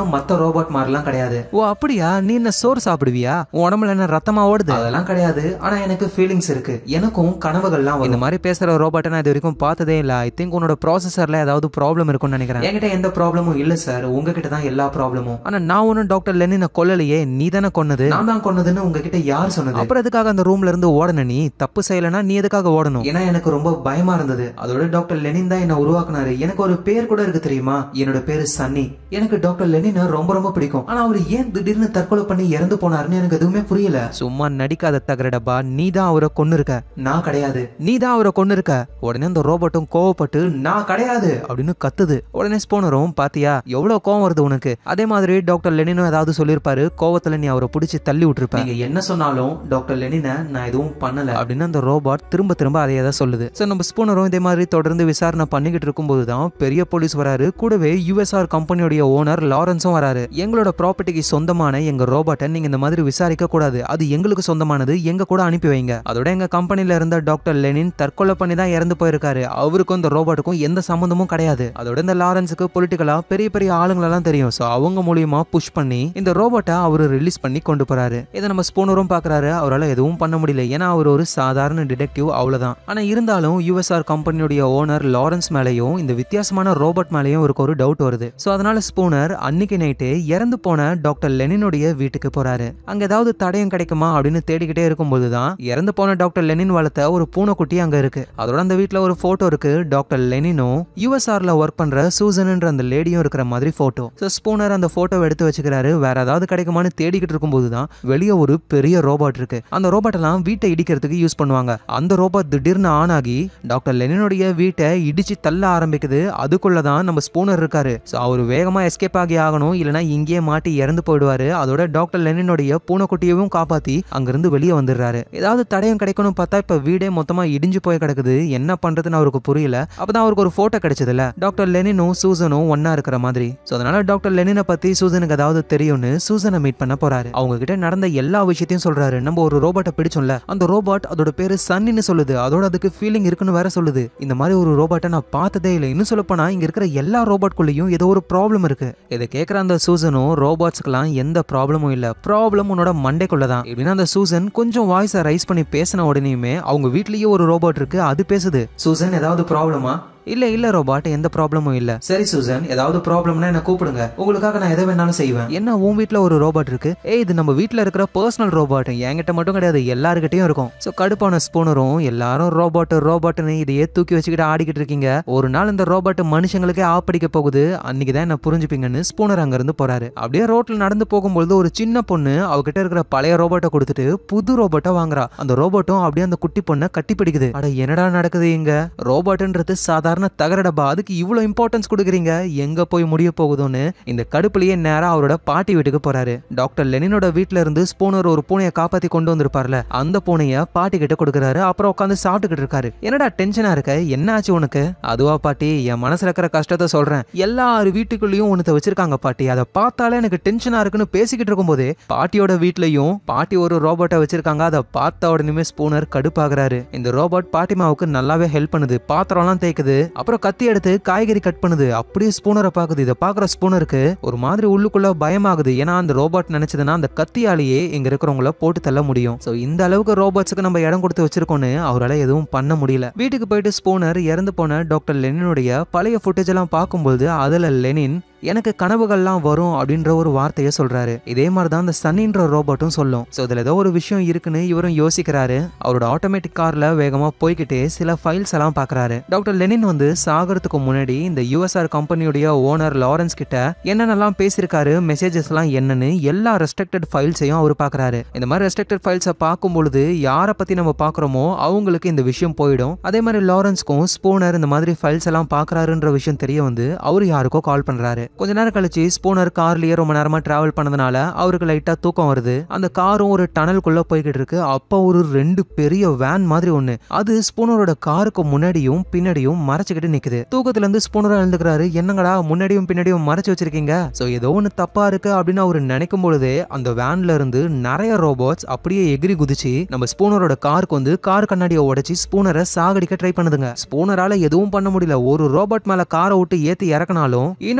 ஒன்றும் மத்த ரோபோட் மாதிரிலாம் கிடையாது ஓ அப்படியா நீ என்ன சோறு சாப்பிடுவியா உன் உடம்புல என்ன ரத்தமா ஓடுது அதெல்லாம் கிடையாது ஆனா எனக்கு ஃபீலிங்ஸ் இருக்கு எனக்கும் கனவுகள்லாம் வரும். இந்த மாதிரி பேசுற ரோபோட்டை நான் இது வரைக்கும் பார்த்ததே இல்ல ஐ திங்க் உன்னோட ப்ராசஸர்ல ஏதாவது ப்ராப்ளம் இருக்கும்னு நினைக்கிறேன் என்கிட்ட எந்த ப்ராப்ளமும் இல்ல சார் உங்ககிட்ட தான் எல்லா ப்ராப்ளமும் ஆனா நான் ஒன்னும் டாக்டர் லெனினை கொல்லலையே நீ தானே கொன்னது நான் தான் கொன்னதுன்னு உங்ககிட்ட யார் சொன்னது அப்புறம் எதுக்காக அந்த ரூம்ல இருந்து ஓடன நீ தப்பு செய்யலனா நீ எதுக்காக ஓடணும் ஏன்னா எனக்கு ரொம்ப பயமா இருந்தது அதோட டாக்டர் லெனின் தான் என்ன உருவாக்குனாரு எனக்கு ஒரு பேர் கூட இருக்கு தெரியுமா என்னோட பேரு சன்னி எனக்கு டாக்டர் லெனின் ரொம்ப ரொம்ப பிடிக்கும் ஆனா அவர் ஏன் திடீர்னு தற்கொலை பண்ணி இறந்து போனாருன்னு எனக்கு எதுவுமே புரியல சும்மா நடிக்காத தகர டப்பா நீ தான் அவரை கொன்னு இருக்க நான் கிடையாது நீ தான் அவரை கொன்னு இருக்க உடனே அந்த ரோபோட்டும் கோவப்பட்டு நான் கிடையாது அப்படின்னு கத்துது உடனே ஸ்போனரும் பாத்தியா எவ்வளவு கோவம் வருது உனக்கு அதே மாதிரி டாக்டர் லெனினும் ஏதாவது சொல்லியிருப்பாரு கோவத்துல நீ அவரை பிடிச்சி தள்ளி விட்டுருப்ப நீங்க என்ன சொன்னாலும் டாக்டர் லெனினை நான் எதுவும் பண்ணல அப்படின்னு அந்த ரோபோட் திரும்ப திரும்ப அதே தான் சொல்லுது சோ நம்ம ஸ்பூனரும் இதே மாதிரி தொடர்ந்து விசாரணை பண்ணிக்கிட்டு இருக்கும்போது தான் பெரிய போலீஸ் வராரு கூடவே யூஎஸ்ஆர் கம்பெனியோட ஓனர் லாரன்ஸும் வராரு எங்களோட ப்ராப்பர்ட்டிக்கு சொந்தமான எங்க ரோபோட்டை நீங்க இந்த மாதிரி விசாரிக்க கூடாது அது எங்களுக்கு சொந்தமானது எங்க கூட அனுப்பி வைங்க அதோட எங்க கம்பெனில இருந்த டாக்டர் லெனின் தற்கொலை பண்ணி தான் இறந்து போயிருக்காரு அவருக்கும் இந்த ரோபோட்டுக்கும் எந்த சம்பந்தமும் கிடையாது அதோட இந்த லாரன்ஸுக்கு பொலிட்டிக்கலா பெரிய பெரிய ஆளுங்களெல்லாம் தெரியும் சோ அவங்க மூலியமா புஷ் பண்ணி இந்த ரோபோட்டை அவரு ரிலீஸ் பண்ணி கொண்டு போறாரு இதை நம்ம ஸ்பூனரும் பாக்குறாரு அவரால் எதுவும் பண்ண முடியல ஏன்னா அவர் ஒரு சாதாரண டிடெக்டிவ் அவ்வளவுதான் ஆனா இருந்தாலும் யூஎஸ்ஆர் கம்பெனியுடைய ஓனர் லாரன்ஸ் மேலேயும் இந்த வித்தியாசமான ரோபோட் மேலேயும் அவருக்கு ஒரு டவுட் வருது சோ அதனால ஸ்பூனர் அன்னைக்கு நைட்டு இறந்து போன டாக்டர் லெனினுடைய வீட்டுக்கு போறாரு அங்க ஏதாவது தடயம் கிடைக்குமா அப்படின்னு தேடிக்கிட்டே இருக்கும்போது தான் இறந்து போன டாக்டர் லெனின் வளர்த்த ஒரு பூனைக்குட்டி அங்க இருக்கு அதோட அந்த வீட்ல ஒரு போட்டோ இருக்கு டாக்டர் லெனினும் யூஎஸ்ஆர்ல ஒர்க் பண்ற சூசன்ன்ற அந்த லேடியும் இருக்கிற மாதிரி போட்டோ ஸோ ஸ்பூனர் அந்த போட்டோவை எடுத்து வச்சுக்கிறாரு வேற ஏதாவது கிடைக்குமான்னு தேடிக்கிட்டு இருக்கும்போது தான் வெளியே ஒரு பெரிய ரோபோட் இருக்கு அந்த ரோபோட் எல்லாம் வீட்டை இடிக்கிறதுக்கு யூஸ் பண்ணுவாங்க அந்த ரோபோட் திடீர்னு ஆன் ஆகி டாக்டர் லெனினுடைய வீட்டை இடிச்சு தள்ள ஆரம்பிக்குது அதுக்குள்ள தான் நம்ம ஸ்பூனர் இருக்காரு ஸோ அவர் வேகமா எஸ்கேப் ஆகி ஆகணும் இல்லைன்னா இங்கேயே மாட்டி இறந்து போயிடுவாரு அதோட டாக்டர் லெனினுடைய பூனைக்குட்டியவும் காப்பாத்தி அங்கிருந்து வெளியே வந்துடுறாரு ஏதாவது தடயம் கிடைக்கணும் பார்த்தா இப்ப வீடே மொத்தமா இடிஞ்சு போய் கிடக்குது என்ன பண்றதுன்னு அவருக்கு புரியல அப்பதான் அவருக்கு ஒரு போட்டோ கிடைச்சதுல டாக்டர் லெனினும் சூசனும் ஒன்னா இருக்கிற மாதிரி சோ அதனால டாக்டர் லெனினை பத்தி சூசனுக்கு ஏதாவது தெரியும்னு சூசனை மீட் பண்ண போறாரு அவங்க கிட்ட நடந்த எல்லா விஷயத்தையும் சொல்றாரு நம்ம ஒரு ரோபோட்டை பிடிச்சோம்ல அந்த ரோபோட் அதோட பேரு சன்னின்னு சொல்லுது அதோட அதுக்கு ஃபீலிங் இருக்குன்னு வேற சொல்லுது இந்த மாதிரி ஒரு ரோபோட்டை நான் பார்த்ததே இல்லை இன்னும் சொல்ல போனா இங்க இருக்கிற எல்லா ரோபோட்குள்ளேயும் ஏதோ ஒரு ப்ராப்ளம் இருக்கு இதை கேட்குற அந்த சூசனும் ரோபோட்ஸ்க்குலாம் எந்த ப்ராப்ளமும் இல்ல ப்ராப்ளம் உன்னோட மண்டைக்குள்ள தான் எப்படின்னா அந்த சூசன் கொஞ்சம் வாய்ஸை ரைஸ் பண்ணி பேசின உடனேயுமே அவங்க வீட்லயே ஒரு ரோபோட் இருக்கு அது பேசுது சூசன் ஏதாவது ப்ராப்ளமா இல்ல இல்ல ரோபாட் எந்த ப்ராப்ளமும் இல்ல சரி சூசன் ஏதாவது ப்ராப்ளம்னா என்ன கூப்பிடுங்க உங்களுக்காக நான் எதை வேணாலும் செய்வேன் என்ன உன் வீட்ல ஒரு ரோபோட் இருக்கு ஏய் இது நம்ம வீட்ல இருக்கிற பர்சனல் ரோபோட் என்கிட்ட மட்டும் கிடையாது எல்லாருக்கிட்டையும் இருக்கும் சோ கடுப்பான ஸ்பூனரும் எல்லாரும் ரோபோட் ரோபோட்னு இதையே தூக்கி வச்சுக்கிட்டு ஆடிக்கிட்டு இருக்கீங்க ஒரு நாள் இந்த ரோபோட் மனுஷங்களுக்கே ஆப்படிக்க போகுது அன்னைக்கு தான் என்ன புரிஞ்சுப்பீங்கன்னு ஸ்பூனர் அங்க இருந்து போறாரு அப்படியே ரோட்ல நடந்து போகும்போது ஒரு சின்ன பொண்ணு அவகிட்ட இருக்கிற பழைய ரோபோட்டை கொடுத்துட்டு புது ரோபோட்டை வாங்குறா அந்த ரோபோட்டும் அப்படியே அந்த குட்டி பொண்ணை கட்டி பிடிக்குது அட என்னடா நடக்குது இங்க ரோபோட்ன்றது சாதாரண தகர டப்பா அதுக்கு இவ்வளவு இம்பார்ட்டன்ஸ் கொடுக்குறீங்க எங்க போய் முடிய போகுதோன்னு இந்த கடுப்புலயே நேரா அவரோட பாட்டி வீட்டுக்கு போறாரு டாக்டர் லெனினோட வீட்ல இருந்து ஸ்பூனர் ஒரு பூனையை காப்பாத்தி கொண்டு வந்திருப்பார்ல அந்த பூனைய பாட்டி கிட்ட கொடுக்குறாரு அப்புறம் உட்காந்து சாப்பிட்டுக்கிட்டு இருக்காரு என்னடா டென்ஷனா இருக்க என்ன ஆச்சு உனக்கு அதுவா பாட்டி என் மனசுல இருக்கிற கஷ்டத்தை சொல்றேன் எல்லார் வீட்டுக்குள்ளேயும் உனத்தை வச்சிருக்காங்க பாட்டி அதை பார்த்தாலே எனக்கு டென்ஷனா இருக்குன்னு பேசிக்கிட்டு இருக்கும்போதே பாட்டியோட வீட்லயும் பாட்டி ஒரு ரோபோட்டை வச்சிருக்காங்க அதை பார்த்த உடனே ஸ்பூனர் கடுப்பாகிறாரு இந்த ரோபோட் பாட்டிமாவுக்கு நல்லாவே ஹெல்ப் பண்ணுது பாத்திரம்லாம் தேய்க்குது அப்புறம் கத்தி எடுத்து காய்கறி கட் பண்ணுது அப்படியே ஸ்பூனரை பாக்குது இதை பாக்குற ஸ்பூனருக்கு ஒரு மாதிரி உள்ளுக்குள்ள பயமாகுது ஏன்னா அந்த ரோபோட் நினைச்சதுன்னா அந்த கத்தியாலேயே இங்க இருக்கிறவங்கள போட்டு தள்ள முடியும் சோ இந்த அளவுக்கு ரோபோட்ஸுக்கு நம்ம இடம் கொடுத்து வச்சிருக்கோம்னு அவரால் எதுவும் பண்ண முடியல வீட்டுக்கு போயிட்டு ஸ்பூனர் இறந்து போன டாக்டர் லெனினுடைய பழைய ஃபுட்டேஜ் எல்லாம் பார்க்கும்போது அதுல லெனின் எனக்கு கனவுகள்லாம் வரும் அப்படின்ற ஒரு வார்த்தையை சொல்றாரு இதே மாதிரி தான் அந்த சன்னின்ற ரோபோட்டும் சொல்லும் ஸோ இதுல ஏதோ ஒரு விஷயம் இருக்குன்னு இவரும் யோசிக்கிறாரு அவரோட ஆட்டோமேட்டிக் கார்ல வேகமா போய்கிட்டே சில ஃபைல்ஸ் எல்லாம் பாக்குறாரு டாக்டர் லெனின் வந்து சாகிறதுக்கு முன்னாடி இந்த யூஎஸ்ஆர் கம்பெனியுடைய ஓனர் லாரன்ஸ் கிட்ட என்னென்னலாம் பேசியிருக்காரு மெசேஜஸ் எல்லாம் என்னன்னு எல்லா ரெஸ்ட்ரிக்டட் ஃபைல்ஸையும் அவர் பாக்குறாரு இந்த மாதிரி ரெஸ்ட்ரிக்டட் ஃபைல்ஸை பார்க்கும் பொழுது யாரை பத்தி நம்ம பாக்குறோமோ அவங்களுக்கு இந்த விஷயம் போயிடும் அதே மாதிரி லாரன்ஸ்க்கும் ஸ்பூனர் இந்த மாதிரி ஃபைல்ஸ் எல்லாம் பாக்குறாருன்ற விஷயம் தெரிய வந்து அவர் யாருக்கோ கால் பண்றாரு கொஞ்ச நேரம் கழிச்சு ஸ்பூனர் கார்லயே ரொம்ப நேரமா டிராவல் பண்ணதுனால அவருக்கு லைட்டா தூக்கம் வருது அந்த காரும் ஒரு டனலுக்குள்ள போய்கிட்டு இருக்கு அப்ப ஒரு ரெண்டு பெரிய வேன் மாதிரி ஒண்ணு அது ஸ்பூனரோட காருக்கு முன்னாடியும் பின்னாடியும் மறைச்சுக்கிட்டு நிக்குது தூக்கத்துல இருந்து ஸ்பூனர் எழுந்துக்கிறாரு என்னங்கடா முன்னாடியும் பின்னாடியும் மறைச்சு வச்சிருக்கீங்க சோ ஏதோ ஒண்ணு தப்பா இருக்கு அப்படின்னு அவர் நினைக்கும் பொழுதே அந்த வேன்ல இருந்து நிறைய ரோபோட்ஸ் அப்படியே எகிரி குதிச்சு நம்ம ஸ்பூனரோட காருக்கு வந்து கார் கண்ணாடியை உடைச்சு ஸ்பூனரை சாகடிக்க ட்ரை பண்ணுதுங்க ஸ்பூனரால எதுவும் பண்ண முடியல ஒரு ரோபோட் மேல காரை விட்டு ஏத்தி இறக்குனாலும் இன்னொரு ரோபோட்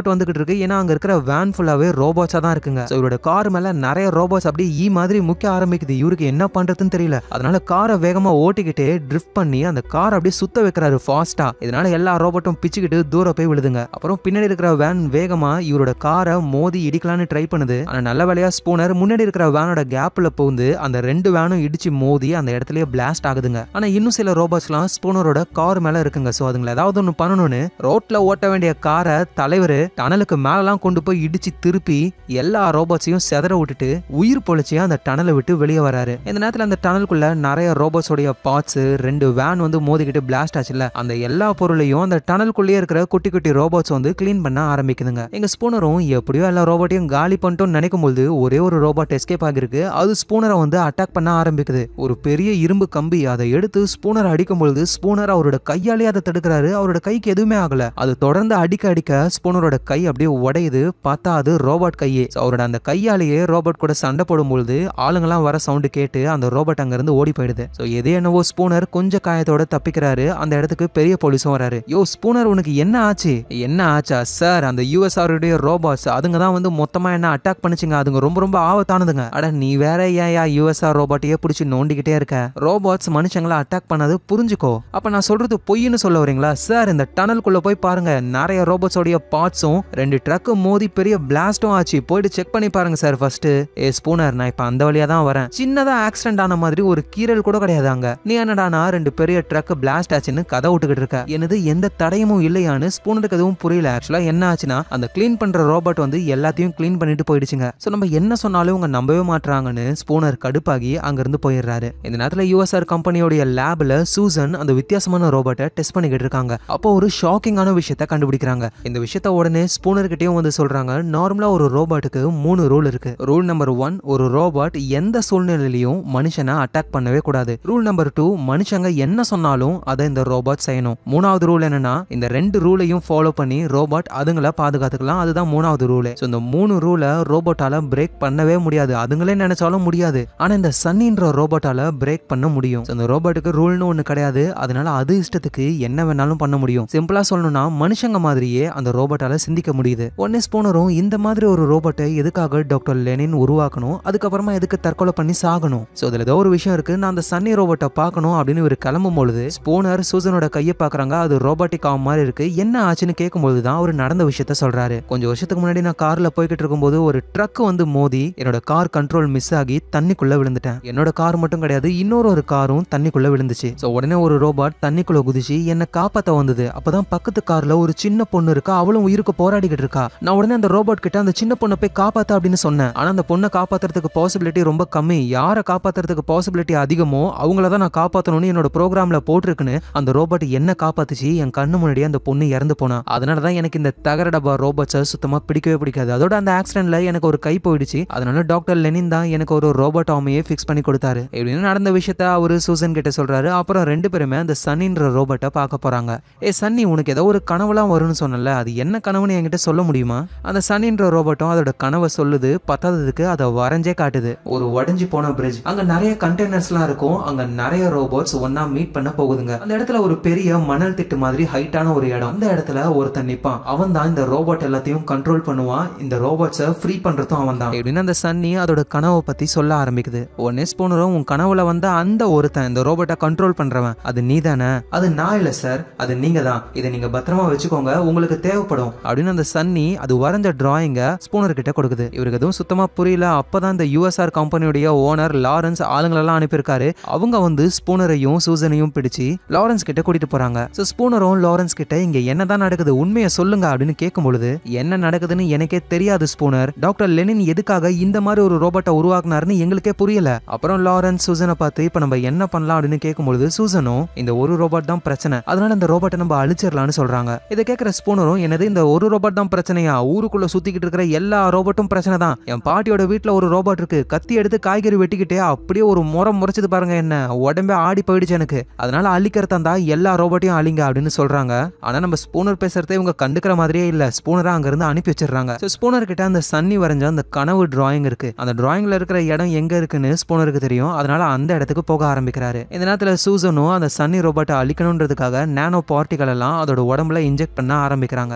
ரோபோட் வந்துகிட்டு இருக்கு ஏன்னா அங்க இருக்கிற வேன் ஃபுல்லாவே ரோபோட்ஸா தான் இருக்குங்க So, இவரோட கார் மேல நிறைய ரோபோட்ஸ் அப்படியே ஈ மாதிரி முக்கிய ஆரம்பிக்குது இவருக்கு என்ன பண்றதுன்னு தெரியல அதனால காரை வேகமா ஓட்டிக்கிட்டே ட்ரிஃப்ட் பண்ணி அந்த கார் அப்படியே சுத்த வைக்கிறாரு ஃபாஸ்டா இதனால எல்லா ரோபோட்டும் பிச்சுக்கிட்டு தூரம் போய் விழுதுங்க அப்புறம் பின்னாடி இருக்கிற வேன் வேகமா இவரோட காரை மோதி இடிக்கலான்னு ட்ரை பண்ணுது ஆனா நல்ல வேலையா ஸ்பூனர் முன்னாடி இருக்கிற வேனோட கேப்ல புகுந்து அந்த ரெண்டு வேனும் இடிச்சு மோதி அந்த இடத்துலயே பிளாஸ்ட் ஆகுதுங்க ஆனா இன்னும் சில ரோபோட்ஸ்லாம் ஸ்பூனரோட கார் மேல இருக்குங்க சோ அதுங்களை ஏதாவது ஒன்று பண்ணணும்னு ரோட்ல ஓட்ட வேண்டிய காரை தலைவர் டனலுக்கு மேலலாம் கொண்டு போய் இடிச்சு திருப்பி எல்லா ரோபோட்ஸையும் செதற விட்டுட்டு உயிர் பொழிச்சு அந்த டனலை விட்டு வெளியே வராரு இந்த நேரத்துல அந்த டனலுக்குள்ள நிறைய ரோபோட்ஸோடைய பார்ட்ஸ் ரெண்டு வேன் வந்து மோதிக்கிட்டு பிளாஸ்ட் ஆச்சுல அந்த எல்லா பொருளையும் அந்த டனலுக்குள்ளேயே இருக்கிற குட்டி குட்டி ரோபோட்ஸ் வந்து க்ளீன் பண்ண ஆரம்பிக்குதுங்க எங்க ஸ்பூனரும் எப்படியோ எல்லா ரோபோட்டையும் காலி பண்ணிட்டோம்னு நினைக்கும் போது ஒரே ஒரு ரோபோட் எஸ்கேப் ஆகிருக்கு அது ஸ்பூனரை வந்து அட்டாக் பண்ண ஆரம்பிக்குது ஒரு பெரிய இரும்பு கம்பி அதை எடுத்து ஸ்பூனர் அடிக்கும் பொழுது ஸ்பூனர் அவரோட கையாலே அதை தடுக்கிறாரு அவரோட கைக்கு எதுவுமே ஆகல அது தொடர்ந்து அடிக்க அடிக்க ஸ்பூனரோட கை அப்படியே உடையுது பார்த்தா அது ரோபோட் கையே So, அவரோட அந்த கையாலேயே ரோபோட் கூட சண்டை போடும் பொழுது ஆளுங்கெல்லாம் வர சவுண்டு கேட்டு அந்த ரோபோட் அங்கிருந்து ஓடி போயிடுது ஸோ எதே என்னவோ ஸ்பூனர் கொஞ்சம் காயத்தோட தப்பிக்கிறாரு அந்த இடத்துக்கு பெரிய போலீஸும் வராரு யோ ஸ்பூனர் உனக்கு என்ன ஆச்சு என்ன ஆச்சா சார் அந்த யூஎஸ்ஆருடைய ரோபோட்ஸ் அதுங்க தான் வந்து மொத்தமா என்ன அட்டாக் பண்ணுச்சுங்க அதுங்க ரொம்ப ரொம்ப ஆபத்தானதுங்க அட நீ வேற ஏயா யூஎஸ்ஆர் ரோபோட்டையே பிடிச்சி நோண்டிக்கிட்டே இருக்க ரோபோட்ஸ் மனுஷங்களை அட்டாக் பண்ணது புரிஞ்சுக்கோ அப்ப நான் சொல்றது பொய்ன்னு சொல்ல வரீங்களா சார் இந்த டனலுக்குள்ள போய் பாருங்க நிறைய ரோபோட்ஸோடைய பார்ட்ஸும் ரெண்டு ட்ரக் மோதி பெரிய பிளாஸ்டும் ஆச்சு போயிட்டு செக் பண்ணி பாருங்க சார் ஃபர்ஸ்ட் ஏ ஸ்பூனர் நான் இப்ப அந்த வழியா தான் வரேன் சின்னதா ஆக்சிடென்ட் ஆன மாதிரி ஒரு கீரல் கூட கிடையாது அங்க நீ என்னடானா ரெண்டு பெரிய ட்ரக் பிளாஸ்ட் ஆச்சுன்னு கதை விட்டுக்கிட்டு இருக்க எனது எந்த தடயமும் இல்லையான்னு ஸ்பூனருக்கு எதுவும் புரியல ஆக்சுவலா என்ன ஆச்சுன்னா அந்த க்ளீன் பண்ற ரோபோட் வந்து எல்லாத்தையும் க்ளீன் பண்ணிட்டு போயிடுச்சுங்க சோ நம்ம என்ன சொன்னாலும் இவங்க நம்பவே மாட்றாங்கன்னு ஸ்பூனர் கடுப்பாகி அங்கிருந்து போயிடுறாரு இந்த நேரத்துல யூஎஸ்ஆர் கம்பெனியோடைய லேப்ல சூசன் அந்த வித்தியாசமான ரோபோட்டை டெஸ்ட் பண்ணிக்கிட்டு இருக்காங்க அப்போ ஒரு ஷாக்கிங்கான விஷயத்த கண்டுபிடிக்கிறாங்க இந்த விஷயத்த உடனே ஸ்பூனர் கிட்டயும் வந்து சொல்றாங்க நார்மலா ஒரு ரோபோட்டுக்கு மூணு ரூல் இருக்கு ரூல் நம்பர் ஒன் ஒரு ரோபோட் எந்த சூழ்நிலையிலையும் மனுஷனை அட்டாக் பண்ணவே கூடாது ரூல் நம்பர் டூ மனுஷங்க என்ன சொன்னாலும் அதை இந்த ரோபோட் செய்யணும் மூணாவது ரூல் என்னன்னா இந்த ரெண்டு ரூலையும் ஃபாலோ பண்ணி ரோபோட் அதுங்களை பாதுகாத்துக்கலாம் அதுதான் மூணாவது ரூல் ஸோ இந்த மூணு ரூலை ரோபோட்டால பிரேக் பண்ணவே முடியாது அதுங்களே நினைச்சாலும் முடியாது ஆனா இந்த சன்னின்ற ரோபோட்டால பிரேக் பண்ண முடியும் So, இந்த ரோபோட்டுக்கு ரூல்னு ஒன்று கிடையாது அதனால அது இஷ்டத்துக்கு என்ன வேணாலும் பண்ண முடியும் சிம்பிளா சொல்லணும்னா மனுஷங்க மாதிரியே அந்த ரோபோட்டால சிந்திக்க முடியுது ஒன்னே ஸ்போனரும் இந்த மாதிரி ஒரு ரோபோட்டை எதுக்காக டாக்டர் லெனின் உருவாக்கணும் அதுக்கப்புறமா எதுக்கு தற்கொலை பண்ணி சாகணும் ஸோ இதுல ஏதோ ஒரு விஷயம் இருக்கு நான் அந்த சன்னி ரோபோட்டை பார்க்கணும் அப்படின்னு இவர் கிளம்பும் பொழுது ஸ்போனர் சூசனோட கையை பார்க்கறாங்க அது ரோபோட்டிக் ஆம் மாதிரி இருக்கு என்ன ஆச்சுன்னு கேட்கும்போது தான் அவர் நடந்த விஷயத்த சொல்றாரு கொஞ்சம் வருஷத்துக்கு முன்னாடி நான் கார்ல போய்கிட்டு இருக்கும்போது ஒரு ட்ரக் வந்து மோதி என்னோட கார் கண்ட்ரோல் மிஸ் ஆகி தண்ணிக்குள்ள விழுந்துட்டேன் என்னோட கார் மட்டும் கிடையாது இன்னொரு ஒரு காரும் தண்ணிக்குள்ள விழுந்துச்சு ஸோ உடனே ஒரு ரோபோட் தண்ணிக்குள்ள குதிச்சு என்னை காப்பாத்த வந்தது அப்பதான் பக்கத்து கார்ல ஒரு சின்ன பொண்ணு இருக்கா அவளும் உயிருக்கு போராடிக்கிட்டு இருக்கா நான் உடனே அந்த ரோபோட் கிட்ட அந்த சின்ன பொண்ணை போய் காப்பாத்த அப்படின்னு சொன்னேன் ஆனா அந்த பொண்ணை காப்பாத்துறதுக்கு பாசிபிலிட்டி ரொம்ப கம்மி யாரை காப்பாத்துறதுக்கு பாசிபிலிட்டி அதிகமோ அவங்கள தான் நான் காப்பாத்தணும்னு என்னோட ப்ரோக்ராம்ல போட்டிருக்குன்னு அந்த ரோபோட் என்ன காப்பாத்துச்சு என் கண்ணு முன்னாடி அந்த பொண்ணு இறந்து போனா அதனால தான் எனக்கு இந்த தகர டப்பா ரோபோட்ஸை சுத்தமா பிடிக்கவே பிடிக்காது அதோட அந்த ஆக்சிடென்ட்ல எனக்கு ஒரு கை போயிடுச்சு அதனால டாக்டர் லெனின் தான் எனக்கு ஒரு ரோபோட் ஆமையே ஃபிக்ஸ் பண்ணி கொடுத்தாரு இப்படின்னு நடந்த விஷயத்த அவரு சூசன் கிட்ட சொல்றாரு அப்புறம் ரெண்டு பேருமே அந்த சன்னின்ற ரோபோட்டை பார்க்க போறாங்க ஏ சன்னி உனக்கு ஏதோ ஒரு கனவுலாம் வரும்னு சொன்னல அது என்ன கனவுன்னு என்கிட்ட சொல்ல முடியுமா அந்த சன்னின்ற ரோபோட்டும் அதோட கனவை சொல்லுது பத்தாததுக்கு அதை வரைஞ்சே காட்டுது ஒரு உடஞ்சி போன பிரிட்ஜ் அங்க நிறைய கண்டெய்னர்ஸ்லாம் இருக்கும் அங்க நிறைய ரோபோட்ஸ் ஒன்னா மீட் பண்ண போகுதுங்க அந்த இடத்துல ஒரு பெரிய மணல் திட்டு மாதிரி ஹைட்டான ஒரு இடம் அந்த இடத்துல ஒருத்தன் நிப்பான் அவன் தான் இந்த ரோபோட் எல்லாத்தையும் கண்ட்ரோல் பண்ணுவான் இந்த ரோபோட்ஸை ஃப்ரீ பண்றதும் அவன் தான் இப்படின்னு அந்த சன்னி அதோட கனவை பத்தி சொல்ல ஆரம்பிக்குது உடனே ஸ்போனரும் உன் கனவுல வந்த அந்த ஒருத்தன் இந்த ரோபோட்டை கண்ட்ரோல் பண்றவன் அது நீ தானே அது நான் இல்ல சார் அது நீங்க தான் இதை நீங்க பத்திரமா வச்சுக்கோங்க உங்களுக்கு தேவைப்படும் அப்படின்னு அந்த சன்னி அது வரைஞ்ச டிராயிங்க ஸ்பூனர் கிட்ட கொடுக்குது இவருக்கு எதுவும் சுத்தமா புரியல அப்பதான் இந்த யூஎஸ்ஆர் கம்பெனியுடைய ஓனர் லாரன்ஸ் ஆளுங்களெல்லாம் அனுப்பியிருக்காரு அவங்க வந்து ஸ்பூனரையும் சூசனையும் பிடிச்சு லாரன்ஸ் கிட்ட கூட்டிட்டு போறாங்க ஸோ ஸ்பூனரும் லாரன்ஸ் கிட்ட இங்க என்னதான் நடக்குது உண்மையை சொல்லுங்க அப்படின்னு கேட்கும் பொழுது என்ன நடக்குதுன்னு எனக்கே தெரியாது ஸ்பூனர் டாக்டர் லெனின் எதுக்காக இந்த மாதிரி ஒரு ரோபோட்டை உருவாக்குனாருன்னு எங்களுக்கே புரியல அப்புறம் லாரன்ஸ் சூசனை பார்த்து இப்ப நம்ம என்ன பண்ணலாம் அப்படின்னு கேட்கும்பொழுது சூசனும் இந்த ஒரு ரோபோட் தான் பிரச்சனை அதனால இந்த ரோபோட்டை நம்ம அழிச்சிடலாம்னு சொல்றாங்க இதை கேட்கிற ஸ்பூனரும் என்னது இந்த ஒரு ரோபோட் தான் பிரச்சனையா ஊருக்குள்ள சுத்திக்கிட்டு இருக்கிற எல்லா ரோபோட்டும் பிரச்சனை தான் என் பாட்டியோட வீட்ல ஒரு ரோபோட் இருக்கு கத்தி எடுத்து காய்கறி வெட்டிக்கிட்டே அப்படியே ஒரு முறை முறைச்சது பாருங்க என்ன உடம்பே ஆடி போயிடுச்சு எனக்கு அதனால அழிக்கிறதா இருந்தா எல்லா ரோபோட்டையும் அழிங்க அப்படின்னு சொல்றாங்க ஆனா நம்ம ஸ்பூனர் பேசுறதே இவங்க கண்டுக்கிற மாதிரியே இல்ல ஸ்பூனரா அங்க இருந்து அனுப்பி வச்சிடுறாங்க ஸோ ஸ்பூனர் கிட்ட அந்த சன்னி வரைஞ்ச அந்த கனவு டிராயிங் இருக்கு அந்த டிராயிங்ல இருக்கிற இடம் எங்க இருக்குன்னு ஸ்பூனருக்கு தெரியும் அதனால அந்த இடத்துக்கு போக ஆரம்பிக்கிறாரு இந்த நேரத்துல சூசனும் அந்த சன்னி ரோபோட்டை அழிக்கணுன்றதுக்காக நானோ பார்ட்டிகள் எல்லாம் அதோட உடம்புல இன்ஜெக்ட் பண்ண ஆரம்பிக்கிறாங்க எங்க நம்ம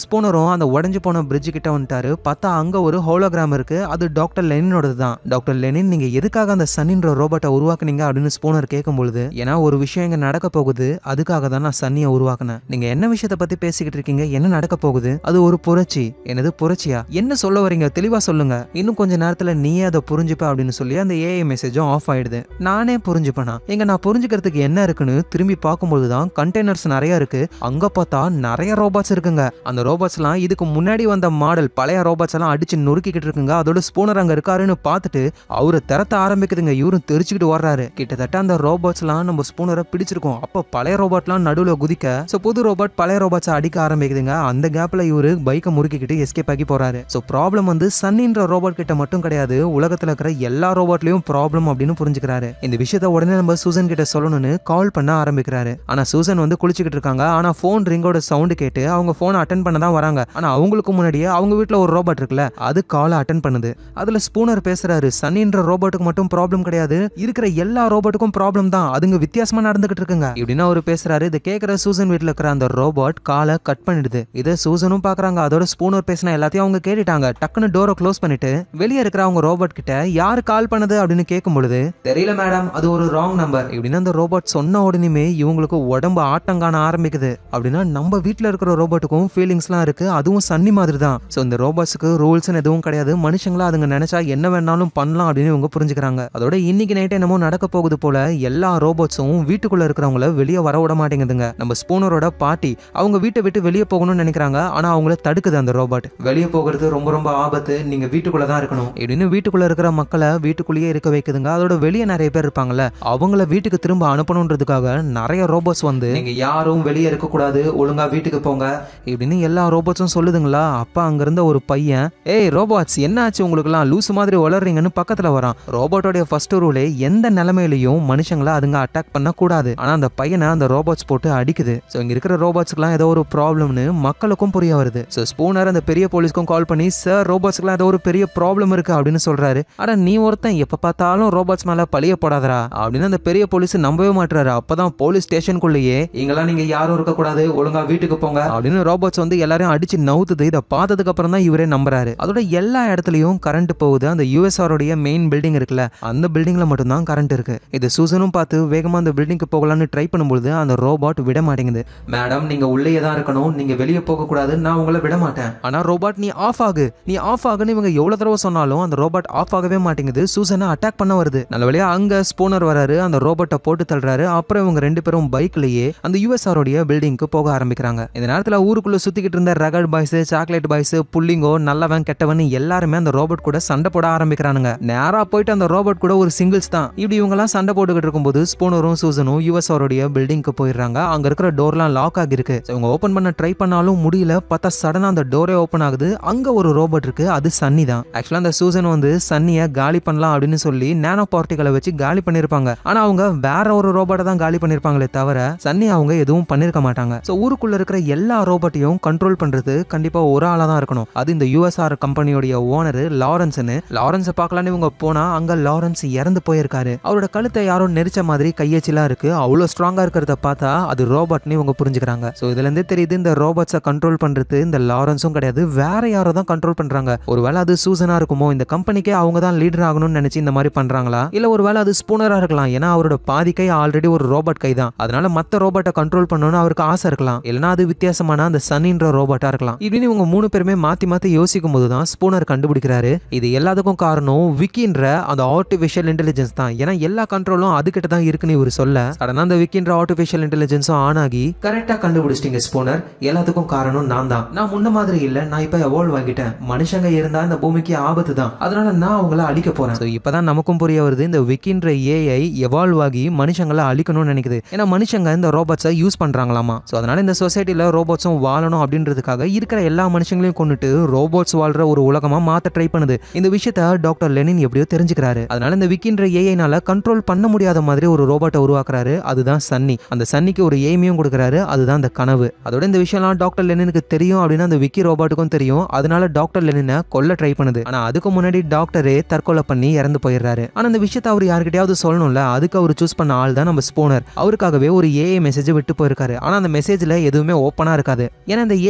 ஸ்பூனரும் அந்த உடஞ்சு போன பிரிட்ஜ் கிட்ட வந்துட்டாரு பார்த்தா அங்க ஒரு ஹோலோகிராம் இருக்கு அது டாக்டர் லெனினோடது தான் டாக்டர் லெனின் நீங்க எதுக்காக அந்த சன்னின்ற ரோபோட்டை உருவாக்குனீங்க அப்படின்னு ஸ்பூனர் கேட்கும் பொழுது ஏன்னா ஒரு விஷயம் இங்க நடக்க போகுது அதுக்காக தான் நான் சன்னியை உருவாக்குனேன் நீங்க என்ன விஷயத்த பத்தி பேசிக்கிட்டு இருக்கீங்க என்ன நடக்க போகுது அது ஒரு புரட்சி என்னது புரட்சியா என்ன சொல்ல வரீங்க தெளிவா சொல்லுங்க இன்னும் கொஞ்ச நேரத்துல நீயே அதை புரிஞ்சுப்ப அப்படின்னு சொல்லி அந்த ஏஐ மெசேஜும் ஆஃப் ஆயிடுது நானே புரிஞ்சுப்பேனா எங்க நான் புரிஞ்சுக்கிறதுக்கு என்ன இருக்குன்னு திரும்பி பார்க்கும்போது தான் கண்டெய்னர்ஸ் நிறைய இருக்கு அங்க பார்த்தா நிறைய ரோபோட்ஸ் இருக்குங்க அந்த ரோபோட்ஸ்லாம் இதுக்கு முன்னாடி வந்த மாடல் பழைய ரோபோட்ஸ் எல்லாம் அடிச்சு நொறுக்கிக்கிட்டு இருக்குங்க அதோட ஸ்பூனர் அங்க இருக்காருன்னு பார்த்துட்டு அவரை திறத்த ஆரம்பிக்குதுங்க இவரும் தெரிச்சுக்கிட்டு வர்றாரு கிட்டத்தட்ட அந்த ரோபோட்ஸ்லாம் நம்ம ஸ்பூனரை பிடிச்சிருக்கோம் அப்போ பழைய ரோபோட்லாம் நடுவில் குதிக்க ஸோ புது ரோபோட் பழைய ரோபோட்ஸை அடிக்க ஆரம்பிக்குதுங்க அந்த கேப்ல இவரு பைக்கை முறுக்கிக்கிட்டு எஸ்கேப் ஆகி போறாரு ஸோ ப்ராப்ளம் வந்து சன்னின்ற ரோபோட் கிட்ட மட்டும் கிடையாது உலகத்துல இருக்கிற எல்லா ரோபோட்லயும் ப்ராப்ளம் அப்படின்னு புரிஞ்சுக்கிறாரு இந்த விஷயத்த உடனே நம்ம சூசன் கிட்ட சொல்லணும்னு கால் பண்ண ஆரம்பிக்கிறாரு ஆனா சூசன் வந்து குளிச்சுக்கிட்டு இருக்காங்க ஆனா ஃபோன் ரிங்கோட சவுண்டு கேட்டு அவங்க ஃபோனை அட்டன் பண்ண தான் வராங்க ஆனா அவங்களுக்கு முன்னாடியே அவங்க வீட்டில் ஒரு ரோபோட் இருக்குல்ல அது காலை அட்டன் பண்ணுது அதுல ஸ்பூனர் பேசுறாரு சன்னின்ற ரோபோட்டுக்கு மட்டும் ப்ராப்ளம் கிடையாது இருக்கிற எல்லா ரோபோட்டுக்கும் ப்ராப்ளம் தான் அதுங்க வித்தியாசமா நடந்துகிட்டு இருக்குங்க இப்படின்னு அவர் பேசுறாரு இதை கேட்கிற சூசன் வீட்டில் இருக்கிற அந்த ரோபோட் காலை கட் பண்ணிடுது இதை சூசனும் பாக்குறாங்க அதோட ஸ்பூனர் பேசின எல்லாத்தையும் அவங்க கேட்டுட்டாங்க டக்குன்னு டோரை க்ளோஸ் பண்ணிட்டு வெளியே இருக்கிற அவங்க ரோபோட் கிட்ட யார் கால் பண்ணது அப்படின்னு கேட்கும் பொழுது தெரியல மேடம் அது ஒரு ராங் நம்பர் இப்படின்னு அந்த ரோபோட் சொன்ன உடனேமே இவங்களுக்கு உடம்பு ஆட்டம் காண ஆரம்பிக்குது அப்படின்னா நம்ம வீட்டில் இருக்கிற ரோபோட்டுக்கும் ஃபீலிங்ஸ்லாம் இருக்கு அதுவும் சன்னி மாதிரி தான் ஸோ இந்த ரோபோட்ஸுக்கு ரூல்ஸ்னு எதுவும் கிடையாது மனுஷங்களா அதுங்க நினைச்சா என்ன வேணாலும் பண்ணலாம் அப்படின்னு இவங்க புரிஞ்சுக்கிறாங்க அதோட இன்னைக்கு நைட் என்னமோ நடக்க போகுது போல எல்லா ரோபோட்ஸும் வீட்டுக்குள்ள இருக்கிறவங்கள வெளியே வர விட மாட்டேங்குதுங்க நம்ம ஸ்பூனரோட பாட்டி அவங்க வீட்டை விட்டு வெளியே போகணும்னு நினைக்கிறாங்க ஆனா அவங்கள தடுக்குது அந்த ரோபோட் வெளியே போகிறது ரொம்ப ரொம்ப ஆபத்து நீங்க வீட்டுக்குள்ள தான் இருக்கணும் இப்படின்னு வீட்டுக்குள்ள இருக்கிற மக்களை வீட்டுக்குள்ளேயே இருக்க வைக்குதுங்க அதோட வெளியே நிறைய பேர் இருப்பாங்கல்ல அவங்கள வீட்டுக்கு திரும்ப அனுப்பணுன்றதுக்காக நிறைய ரோபோட்ஸ் வந்து நீங்க யாரும் வெளியே இருக்க கூடாது ஒழுங்கா வீட்டுக்கு போங்க இப்படின்னு எல்லா ரோபோட்ஸும் சொல்லுதுங்களா அப்பா அங்க இருந்த ஒரு பையன் ஏய் ரோபோட்ஸ் என்ன ஆச்சு உங்களுக்குலாம் லூஸ் மாதிரி வளர்றீங்கன்னு பக்கத்துல வரான் ரோபோட்டோடைய ஃபர்ஸ்ட் ரூலே எந்த நிலைமையிலையும் மனுஷங்களை அதுங்க அட்டாக் பண்ண கூடாது ஆனா அந்த பையனை அந்த ரோபோட்ஸ் போட்டு அடிக்குது ஸோ இங்க இருக்கிற ரோபோட்ஸ்க்குலாம் ஏதோ ஒரு ப்ராப்ளம்னு மக்களுக்கும் புரிய வருது ஸோ ஸ்பூனர் அந்த பெரிய போலீஸ்க்கும் கால் பண்ணி சார் ரோபோட்ஸ்க்குலாம் ஏதோ ஒரு பெரிய ப்ராப்ளம் இருக்கு அப்படின்னு சொல்றாரு ஆனா நீ ஒருத்தன் எப்ப பார்த்தாலும் ரோபோட்ஸ் மேல பழிய போடாதடா அப்படின்னு அந்த பெரிய போலீஸ் நம்பவே மாட்டுறாரு அப்பதான் போலீஸ் ஸ்டேஷனுக்குள்ளேயே இங்கெல்லாம் நீங்க யாரும் இருக்க கூடாது ஒழுங்கா வீட்டுக்கு போங்க அப்படின்னு ரோபோட்ஸ் வந்து எல்லாரையும் அடிச்சு நவுத்துது இதை பார்த்ததுக்கு அப்புறம் தான் இவரே நம்புறாரு அதோட எல்லா இடத்துலயும் கரண்ட் போகுது அந்த யூஎஸ்ஆரோடைய மெயின் பில்டிங் இருக்குல்ல அந்த பில்டிங்ல மட்டும்தான் கரண்ட் இருக்கு இது சூசனும் பார்த்து வேகமா அந்த பில்டிங்க்கு போகலான்னு ட்ரை பண்ணும்போது அந்த ரோபோட் விட மாட்டேங்குது மேடம் நீங்க உள்ளேயே தான் இருக்கணும் நீங்க வெளியே போக கூடாது நான் உங்களை விட மாட்டேன் ஆனா ரோபோட் நீ ஆஃப் ஆகு நீ ஆஃப் ஆகுன்னு இவங்க எவ்வளவு தடவை சொன்னாலும் அந்த ரோபோட் ஆஃப் ஆகவே மாட்டேங்குது சூசனை அட்டாக் பண்ண வருது நல்ல வழியா அங்க ஸ்பூனர் வராரு அந்த ரோபோட்டை போட்டு தள்ளுறாரு அப்புறம் இவங்க ரெண்டு பேரும் பைக்லயே அந்த யூஎஸ்ஆரோடைய பில்டிங்க்கு போக ஆரம்பிக்கிறாங்க இந்த நேரத்துல ஊருக்குள்ள சுத்திக்கிட்டு இருந்த ரகட் பாய்ஸ் சாக்லேட் பாய்ஸ் புள்ளிங்கோ நல்லவன் கெட்டவன் எல்லாருமே அந்த ரோபோட் கூட சண்டை போட ஆரம்பிக்கிறானுங்க நேரா போயிட்டு அந்த ரோபோட் கூட ஒரு சிங்கிள்ஸ் தான் இப்படி இவங்க எல்லாம் சண்டை போட்டுக்கிட்டு இருக்கும்போது ஸ்பூனரும் சூசனும் யூஎஸ்ஆரோடைய பில்டிங்க்கு போயிடுறாங்க அங்க இருக்கிற டோர்லாம் லாக் ஆகிருக்கு So, இவங்க ஓபன் பண்ண ட்ரை பண்ணாலும் முடியல பார்த்தா சடனா அந்த டோரே ஓபன் ஆகுது அங்க ஒரு ரோபோட் இருக்கு அது சன்னி தான் ஆக்சுவலா அந்த சூசன் வந்து சன்னியை காலி பண்ணலாம் அப்படின்னு சொல்லி நானோ பார்ட்டிகளை வச்சு காலி பண்ணிருப்பாங்க ஆனா அவங்க வேற ஒரு ரோபோட்டை தான் காலி பண்ணிருப்பாங்களே தவிர சன்னி அவங்க எதுவும் பண்ணிருக்க மாட்டாங்க ஸோ ஊருக்குள்ள இருக்கிற எல்லா ரோபோட்டையும் கண்ட்ரோல் பண்றது கண்டிப்பா ஒரு ஆளா தான் இருக்கணும் அது இந்த யூஎஸ்ஆர் கம்பெனியோடைய ஓனர் லாரன்ஸ்னு லாரன்ஸை பார்க்கலான்னு இவங்க போனா அங்க லாரன்ஸ் இறந்து போயிருக்காரு அவரோட கழுத்தை யாரோ நெரிச்ச மாதிரி கையச்சிலாம் இருக்கு அவ்வளோ ஸ்ட்ராங்கா இருக்கிறத பார்த்தா அது ரோபோட்னு இவங்க புரிஞ்சுக்கிறாங்க ஸோ இதுல இருந்தே தெரியுது இந்த ரோபோட்ஸை கண்ட்ரோல் பண்றது இந்த லாரன்ஸும் கிடையாது வேற யாரோ தான் கண்ட்ரோல் பண்றாங்க ஒருவேளை அது சூசனா இருக்குமோ இந்த கம்பெனிக்கே அவங்க தான் லீடர் ஆகணும்னு நினைச்சு இந்த மாதிரி பண்றாங்களா இல்ல ஒருவேளை அது ஸ்பூனரா இருக்கலாம் ஏன்னா அவரோட பாதி கை ஆல்ரெடி ஒரு ரோபோட் கை தான் அதனால மத்த ரோபோட்டை கண்ட்ரோல் பண்ணணும்னு அவருக்கு ஆசை இருக்கலாம் இல்லைன்னா அது வித்தியாசமான அந்த சன்னின்ற ரோபோட்டா இருக்கலாம் இப்படின்னு இவங்க மூணு பேருமே மாத்தி மாத்தி யோசிக்கும் போது தான் ஸ்பூனர் கண்டுபிடிக்கிறாரு இது எல்லாத்துக்கும் காரணம் விக்கின்ற அந்த ஆர்டிஃபிஷியல் இன்டெலிஜென்ஸ் தான் ஏன்னா எல்லா கண்ட்ரோலும் அதுகிட்ட தான் இருக்குன்னு இவர் சொல்ல சடனா அந்த விக்கின்ற ஆர்டிஃபிஷியல் இன்டெலிஜென்ஸும் ஆன் ஆகி கரெக்டா கண்டுபிடிச்சிட்டீங்க ஸ்பூனர் எல்லாத்துக்கும் காரணம் நான் தான் நான் முன்ன மாதிரி இல்ல நான் இப்ப எவால்வ் ஆகிட்டேன் மனுஷங்க இருந்தா இந்த பூமிக்கு ஆபத்து தான் அதனால நான் அவங்கள அழிக்க போறேன் So, இப்பதான் நமக்கும் புரிய வருது இந்த விக்கின்ற ஏஐ எவால்வ் ஆகி மனுஷங்களை அழிக்கணும்னு நினைக்குது ஏன்னா மனுஷங்க இந்த ரோபோட்ஸை யூஸ் பண்றாங்களாமா ஸோ அதனால இந்த சொசைட்டில ரோபோட்ஸும் வாழணும் அப்படின்றதுக்காக இருக்கிற எல்லா மனுஷங்களையும் கொண்டுட்டு ரோபோட்ஸ் வாழ்ற ஒரு உலகமா மாத்த ட்ரை பண்ணுது இந்த விஷயத்த டாக்டர் லெனின் எப்படியோ தெரிஞ்சுக்கிறாரு அதனால இந்த விக்கின்ற ஏஐனால கண்ட்ரோல் பண்ண முடியாத மாதிரி ஒரு ரோபோட்டை உருவாக்குறாரு அதுதான் சன்னி அந்த சன்னிக்கு ஒரு எய்மையும் கொடுக்குறாரு அதுதான் அந்த கனவு அதோட இந்த விஷயம்லாம் டாக்டர் லெனினுக்கு தெரியும் அப்படின்னு அந்த விக்கி ரோபோட்டுக்கும் தெரியும் அதனால டாக்டர் லெனினை கொல்ல ட்ரை பண்ணுது ஆனா அதுக்கு முன்னாடி டாக்டரே தற்கொலை பண்ணி இறந்து போயிடுறாரு ஆனா இந்த விஷயத்தை அவர் யார்கிட்டயாவது சொல்லணும்ல அதுக்கு அவர் சூஸ் பண்ண ஆள் தான் நம்ம ஸ்போனர் அவருக்காகவே ஒரு ஏஐ மெசேஜ் விட்டு போயிருக்காரு ஆனா அந்த மெசேஜ்ல எதுவுமே ஓப்பனா இருக்காது ஏன்னா இந்த ஏஐ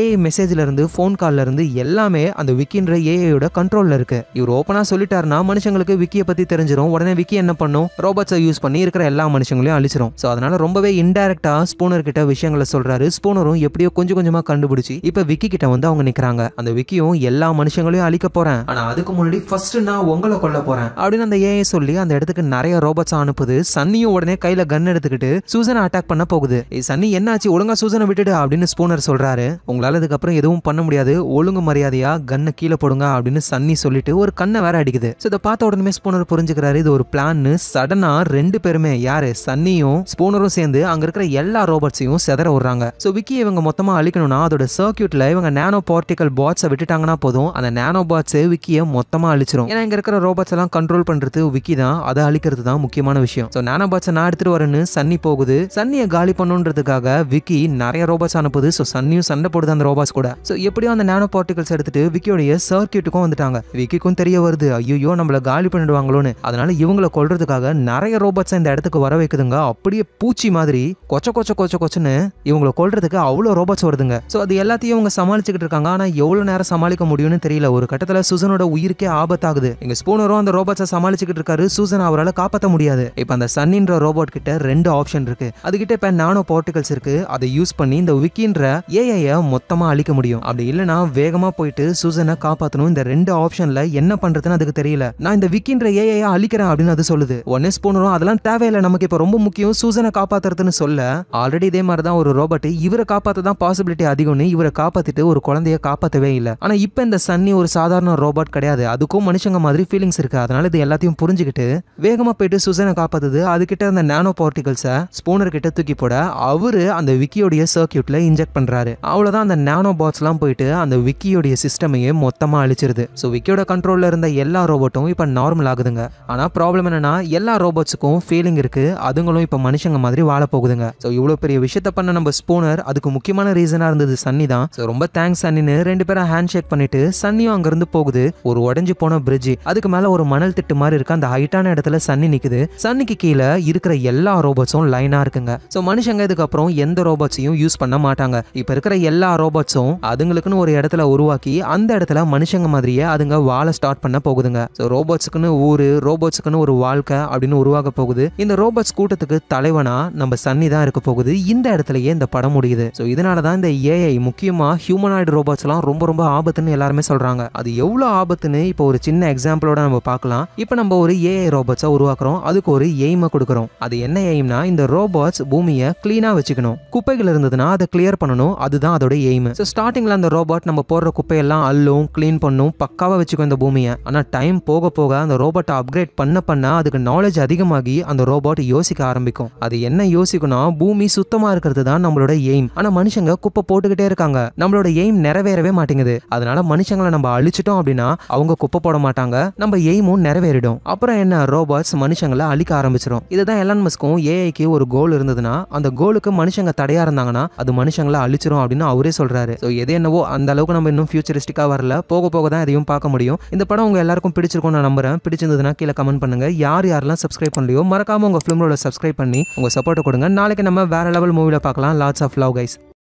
ஏஐ மெசேஜ்ல இருந்து ஃபோன் கால்ல இருந்து எல்லாமே அந்த விக்கின்ற ஏஐயோட கண்ட்ரோல்ல இருக்கு இவர் ஓப்பனா சொல்லிட்டாருன்னா மனுஷங்களுக்கு விக்கியை பத்தி தெரிஞ்சிரும் உடனே விக்கி என்ன பண்ணும் ரோபோட்ஸை யூஸ் பண்ணி இருக்கிற எல்லா மனுஷங்களையும் அழிச்சிரும் ஸோ அதனால ரொம்பவே இன்டைரக்டா ஸ்பூனர் கிட்ட விஷயங்களை சொல்றாரு ஸ்பூனரும் எப்படியோ கொஞ்சம் கொஞ்சமா கண்டுபிடிச்சு இப்ப விக்கி கிட்ட வந்து அவங்க நிக்கிறாங்க அந்த விக்கியும் எல்லா மனுஷங்களையும் அழிக்க போறேன் ஆனா அதுக்கு முன்னாடி ஃபர்ஸ்ட் நான் உங்களை கொல்ல போறேன் அப்படின்னு அந்த ஏஐ சொல்லி அந்த இடத்துக்கு நிறைய ரோபோட்ஸ் அனுப்புது சன்னியும் உடனே கையில கன் எடுத்துக்கிட்டு சூசனை அட்டாக் பண்ண போகுது ஏய் சன்னி என்னாச்சு ஒழுங்கா சூசனை விட்டுடு அப்படின்னு ஸ்பூனர் சொல்றாரு உங்களால இதுக்கப்புறம் எதுவும் பண்ண முடியாது ஒழுங்கு மரியாதையா கன்னை கீழே போடுங்க அப்படின்னு சன்னி சொல்லிட்டு ஒரு கண்ணை வேற அடிக்குது ஸோ இதை பார்த்த உடனே ஸ்பூனர் புரிஞ்சுக்கிறாரு இது ஒரு பிளான்னு சடனா ரெண்டு பேருமே யாரு சன்னியும் ஸ்பூனரும் சேர்ந்து அங்க இருக்கிற எல்லா ரோபோட்ஸையும் செதற விடுறாங்க ஸோ விக்கி இவங்க மொத்தமா அழிக்கணும்னா அதோட சர்க்கியூட்ல இவங்க நானோ பார்ட்டிகல் பாட்ஸை விட்டுட்டாங்கன்னா போதும் அந்த நானோ பாட்ஸ் விக்கியை மொத்தமா அழிச்சிரும் ஏன்னா இங்க இருக்கிற ரோபோட்ஸ் எல்லாம் கண்ட்ரோல் பண்றது விக்கி தான் அதை அழிக்கிறது தான் முக்கியமான விஷயம் ஸோ நானோ பாட்ஸை நான் எடுத்துட்டு வரேன்னு சன்னி போகுது சன்னியை காலி பண்ணுன்றதுக்காக விக்கி நிறைய ரோபோட்ஸ் அனுப்புது ஸோ சன்னியும் சண்டை போடுது அந்த ரோபோட்ஸ் கூட ஸோ எப்படியோ அந்த நானோ பார்ட்டிகல்ஸ் எடுத்துட்டு விக்கியோடைய சர்க்கியூட்டுக்கும் வந்துட்டாங்க விக்கிக்கும் தெரிய வருது ஐயோ நம்மள காலி பண்ணிடுவாங்களோன்னு அதனால இவங்களை கொல்றதுக்காக நிறைய ரோபோட்ஸ் இந்த இடத்துக்கு வர வைக்குதுங்க அப்படியே பூச்சி மாதிரி கொச்ச கொச்ச கொச்ச கொச்சன்னு இவங்களை கொல்றதுக்கு அவ்வளோ ரோபோட்ஸ் வருதுங்க ஸோ அது எல்லாத்தையும் இவங்க சமாளிச்சுக்கிட்டு இருக்காங்க ஆனால் எவ்வளோ நேரம் சமாளிக்க முடியும்னு தெரியல ஒரு கட்டத்தில் சுசனோட உயிருக்கே ஆபத்தாகுது எங்க ஸ்பூனரும் அந்த ரோபோட்ஸை சமாளிச்சுக்கிட்டு இருக்காரு சூசன் அவரால் காப்பாற்ற முடியாது இப்போ அந்த சன்னின்ற ரோபோட் கிட்ட ரெண்டு ஆப்ஷன் இருக்கு அதுகிட்ட இப்போ நானோ பார்ட்டிகல்ஸ் இருக்கு அதை யூஸ் பண்ணி இந்த விக்கின்ற ஏஐய மொத்தமா அழிக்க முடியும் அப்படி இல்லைன்னா வேகமா போயிட்டு சூசனை காப்பாற்றணும் இந்த ரெண்டு ஆப்ஷன்ல என்ன பண்றதுன்னு அதுக்கு தெரியல நான் இந்த விக்கின்ற ஏஐய அழிக்கிறேன் அப்படின்னு அது சொல்லுது உடனே ஸ்பூனரும் அதெல்லாம் தேவையில்லை நமக்கு இப்போ ரொம்ப முக்கியம் சூசனை காப்பாத்துறதுன்னு சொல்ல ஆல்ரெடி இதே மாதிரி தான் ஒரு ரோபோட் இவரை காப்பாற்ற தான் பாசிபிலிட்டி அதிகம்னு இவரை காப்பாத்திட்டு ஒரு குழந்தைய காப்பாற்றவே இல்லை ஆனா இப்போ இந்த சன்னி ஒரு சாதாரண ரோபோட் கிடையாது அதுக்கும் மனுஷங்க மாதிரி ஃபீலிங்ஸ் இருக்கு அதனால இது எல்லாத்தையும் புரிஞ்சுக்கிட்டு வேகமா போயிட்டு சுசனை காப்பாத்துது அதுகிட்ட அந்த நானோ பார்ட்டிகல்ஸை ஸ்பூனர் கிட்ட தூக்கி போட அவரு அந்த விக்கியோடைய சர்க்கியூட்ல இன்ஜெக்ட் பண்றாரு அவ்வளவுதான் அந்த நானோ பாட்ஸ்லாம் போயிட்டு அந்த விக்கியோடைய சிஸ்டமையே மொத்தமா அழிச்சிருது ஸோ விக்கியோட கண்ட்ரோல்ல இருந்த எல்லா ரோபோட்டும் இப்போ நார்மல் ஆகுதுங்க ஆனா ப்ராப்ளம் என்னன்னா எல்லா ரோபோட்ஸுக்கும் ஃபீலிங் இருக்கு அதுங்களும் இப்போ மனுஷங்க மாதிரி வாழ போகுதுங்க ஸோ இவ்வளோ பெரிய விஷயத்த பண்ண நம்ம ஸ்பூனர் அதுக்கு முக்கியமான ரீசனா இருந்தது சன்னி தான் ஸோ ரொம்ப தேங்க்ஸ் சன்னின்னு ரெண்டு பேரும் ஹேண்ட் ஷேக் பண்ணிட்டு சன்னியும் அங்கிருந்து போகுது ஒரு உடஞ்சி போன பிரிட்ஜ் அதுக்கு மேல ஒரு மணல் திட்டு மாதிரி இருக்கு அந்த ஹைட்டான இடத்துல சன்னி நிக்குது சன்னிக்கு கீழே இருக்கிற எல்லா ரோபோட்ஸும் லைனா இருக்குங்க ஸோ மனுஷங்க இதுக்கப்புறம் எந்த ரோபோட்ஸையும் யூஸ் பண்ண மாட்டாங்க இப்போ இருக்கிற எல்லா ரோபோட்ஸும் அதுங்களுக்குன்னு ஒரு இடத்துல உருவாக்கி அந்த இடத்துல மனுஷங்க மாதிரியே அதுங்க வாழ ஸ்டார்ட் பண்ண போகுதுங்க ஸோ ரோபோட்ஸுக்குன்னு ஊரு ரோபோட்ஸுக்குன்னு ஒரு வாழ்க்கை அப்படின்னு உருவாக போகுது இந்த ரோபோட்ஸ் கூட்டத்துக்கு தலைவனா நம்ம சன்னி தான் இருக்க போகுது இந்த இடத்துலயே இந்த படம் முடியுது ஸோ இதனால தான் இந்த ஏஐ முக்கியமா ஹியூமனாய்டு ரோபோட்ஸ்லாம் ரொம்ப ரொம்ப ஆபத்துன்னு எல்லாருமே சொல்றாங்க அது எவ்வளோ ஆபத்துன்னு இப்போ ஒரு சின்ன எக்ஸாம்பிளோட நம்ம பார்க்கலாம் இப்போ நம்ம ஒரு ஏஐ ரோபோட்ஸை உருவாக்குறோம் அதுக்கு ஒரு எய்மை கொடுக்குறோம் அது என்ன எய்ம்னா இந்த ரோபோட்ஸ் பூமியை க்ளீனாக வச்சுக்கணும் குப்பைகள் இருந்ததுன்னா அதை கிளியர் பண்ணணும் அதுதான் அதோட எய்ம் ஸோ ஸ்டார்டிங்கில் அந்த ரோபோட் நம்ம போடுற குப்பையெல்லாம் அள்ளும் க்ளீன் பண்ணும் பக்காவாக வச்சுக்கும் இந்த பூமியை ஆனால் டைம் போக போக அந்த ரோபோட்டை அப்கிரேட் பண்ண பண்ண அதுக்கு நாலேஜ் அதிகமாகி அந்த ரோபோட் யோசிக்க ஆரம்பிக்கும் அது என்ன யோசிக்கும்னா பூமி சுத்தமாக இருக்கிறது தான் நம்மளோட எய்ம் ஆனால் மனுஷங்க குப்பை போட்டுக்கிட்டே இருக்காங்க நம்மளோட எய்ம் நிறைவேறவே மாட்டேங்குது அதனால மனுஷங்களை நம்ம அழிச்சிட்டோம் அப்படின்னா அவங்க குப்பை போட மாட்டாங்க நம்ம எய்மும் நிறைவேறிடும் அப்புறம் என்ன ரோபோட்ஸ் மனுஷங்களை அழிக்க ஆரம்பிச்சிடும் இதுதான் எலான் மஸ்க்கும் ஏஐக்கு ஒரு கோல் இருந்ததுன்னா அந்த கோலுக்கு மனுஷங்க தடையா இருந்தாங்கன்னா அது மனுஷங்களை அழிச்சிரும் அப்படின்னு அவரே சொல்றாரு ஸோ எது என்னவோ அந்த அளவுக்கு நம்ம இன்னும் ஃபியூச்சரிஸ்டிக்கா வரல போக போக தான் இதையும் பார்க்க முடியும் இந்த படம் உங்க எல்லாருக்கும் பிடிச்சிருக்கும் நான் நம்புறேன் பிடிச்சிருந்ததுன்னா கீழே கமெண்ட் பண்ணுங்க யார் யாரெல்லாம் சப்ஸ்கிரைப் பண்ணலையோ மறக்காம உங்க ஃபிலிமோட சப்ஸ்கிரைப் பண்ணி உங்க சப்போர்ட் கொடுங்க நாளைக்கு நம்ம வேற லெவல் மூவில பார்க்கலாம் லாட்ஸ் ஆஃப் லவ் கைஸ்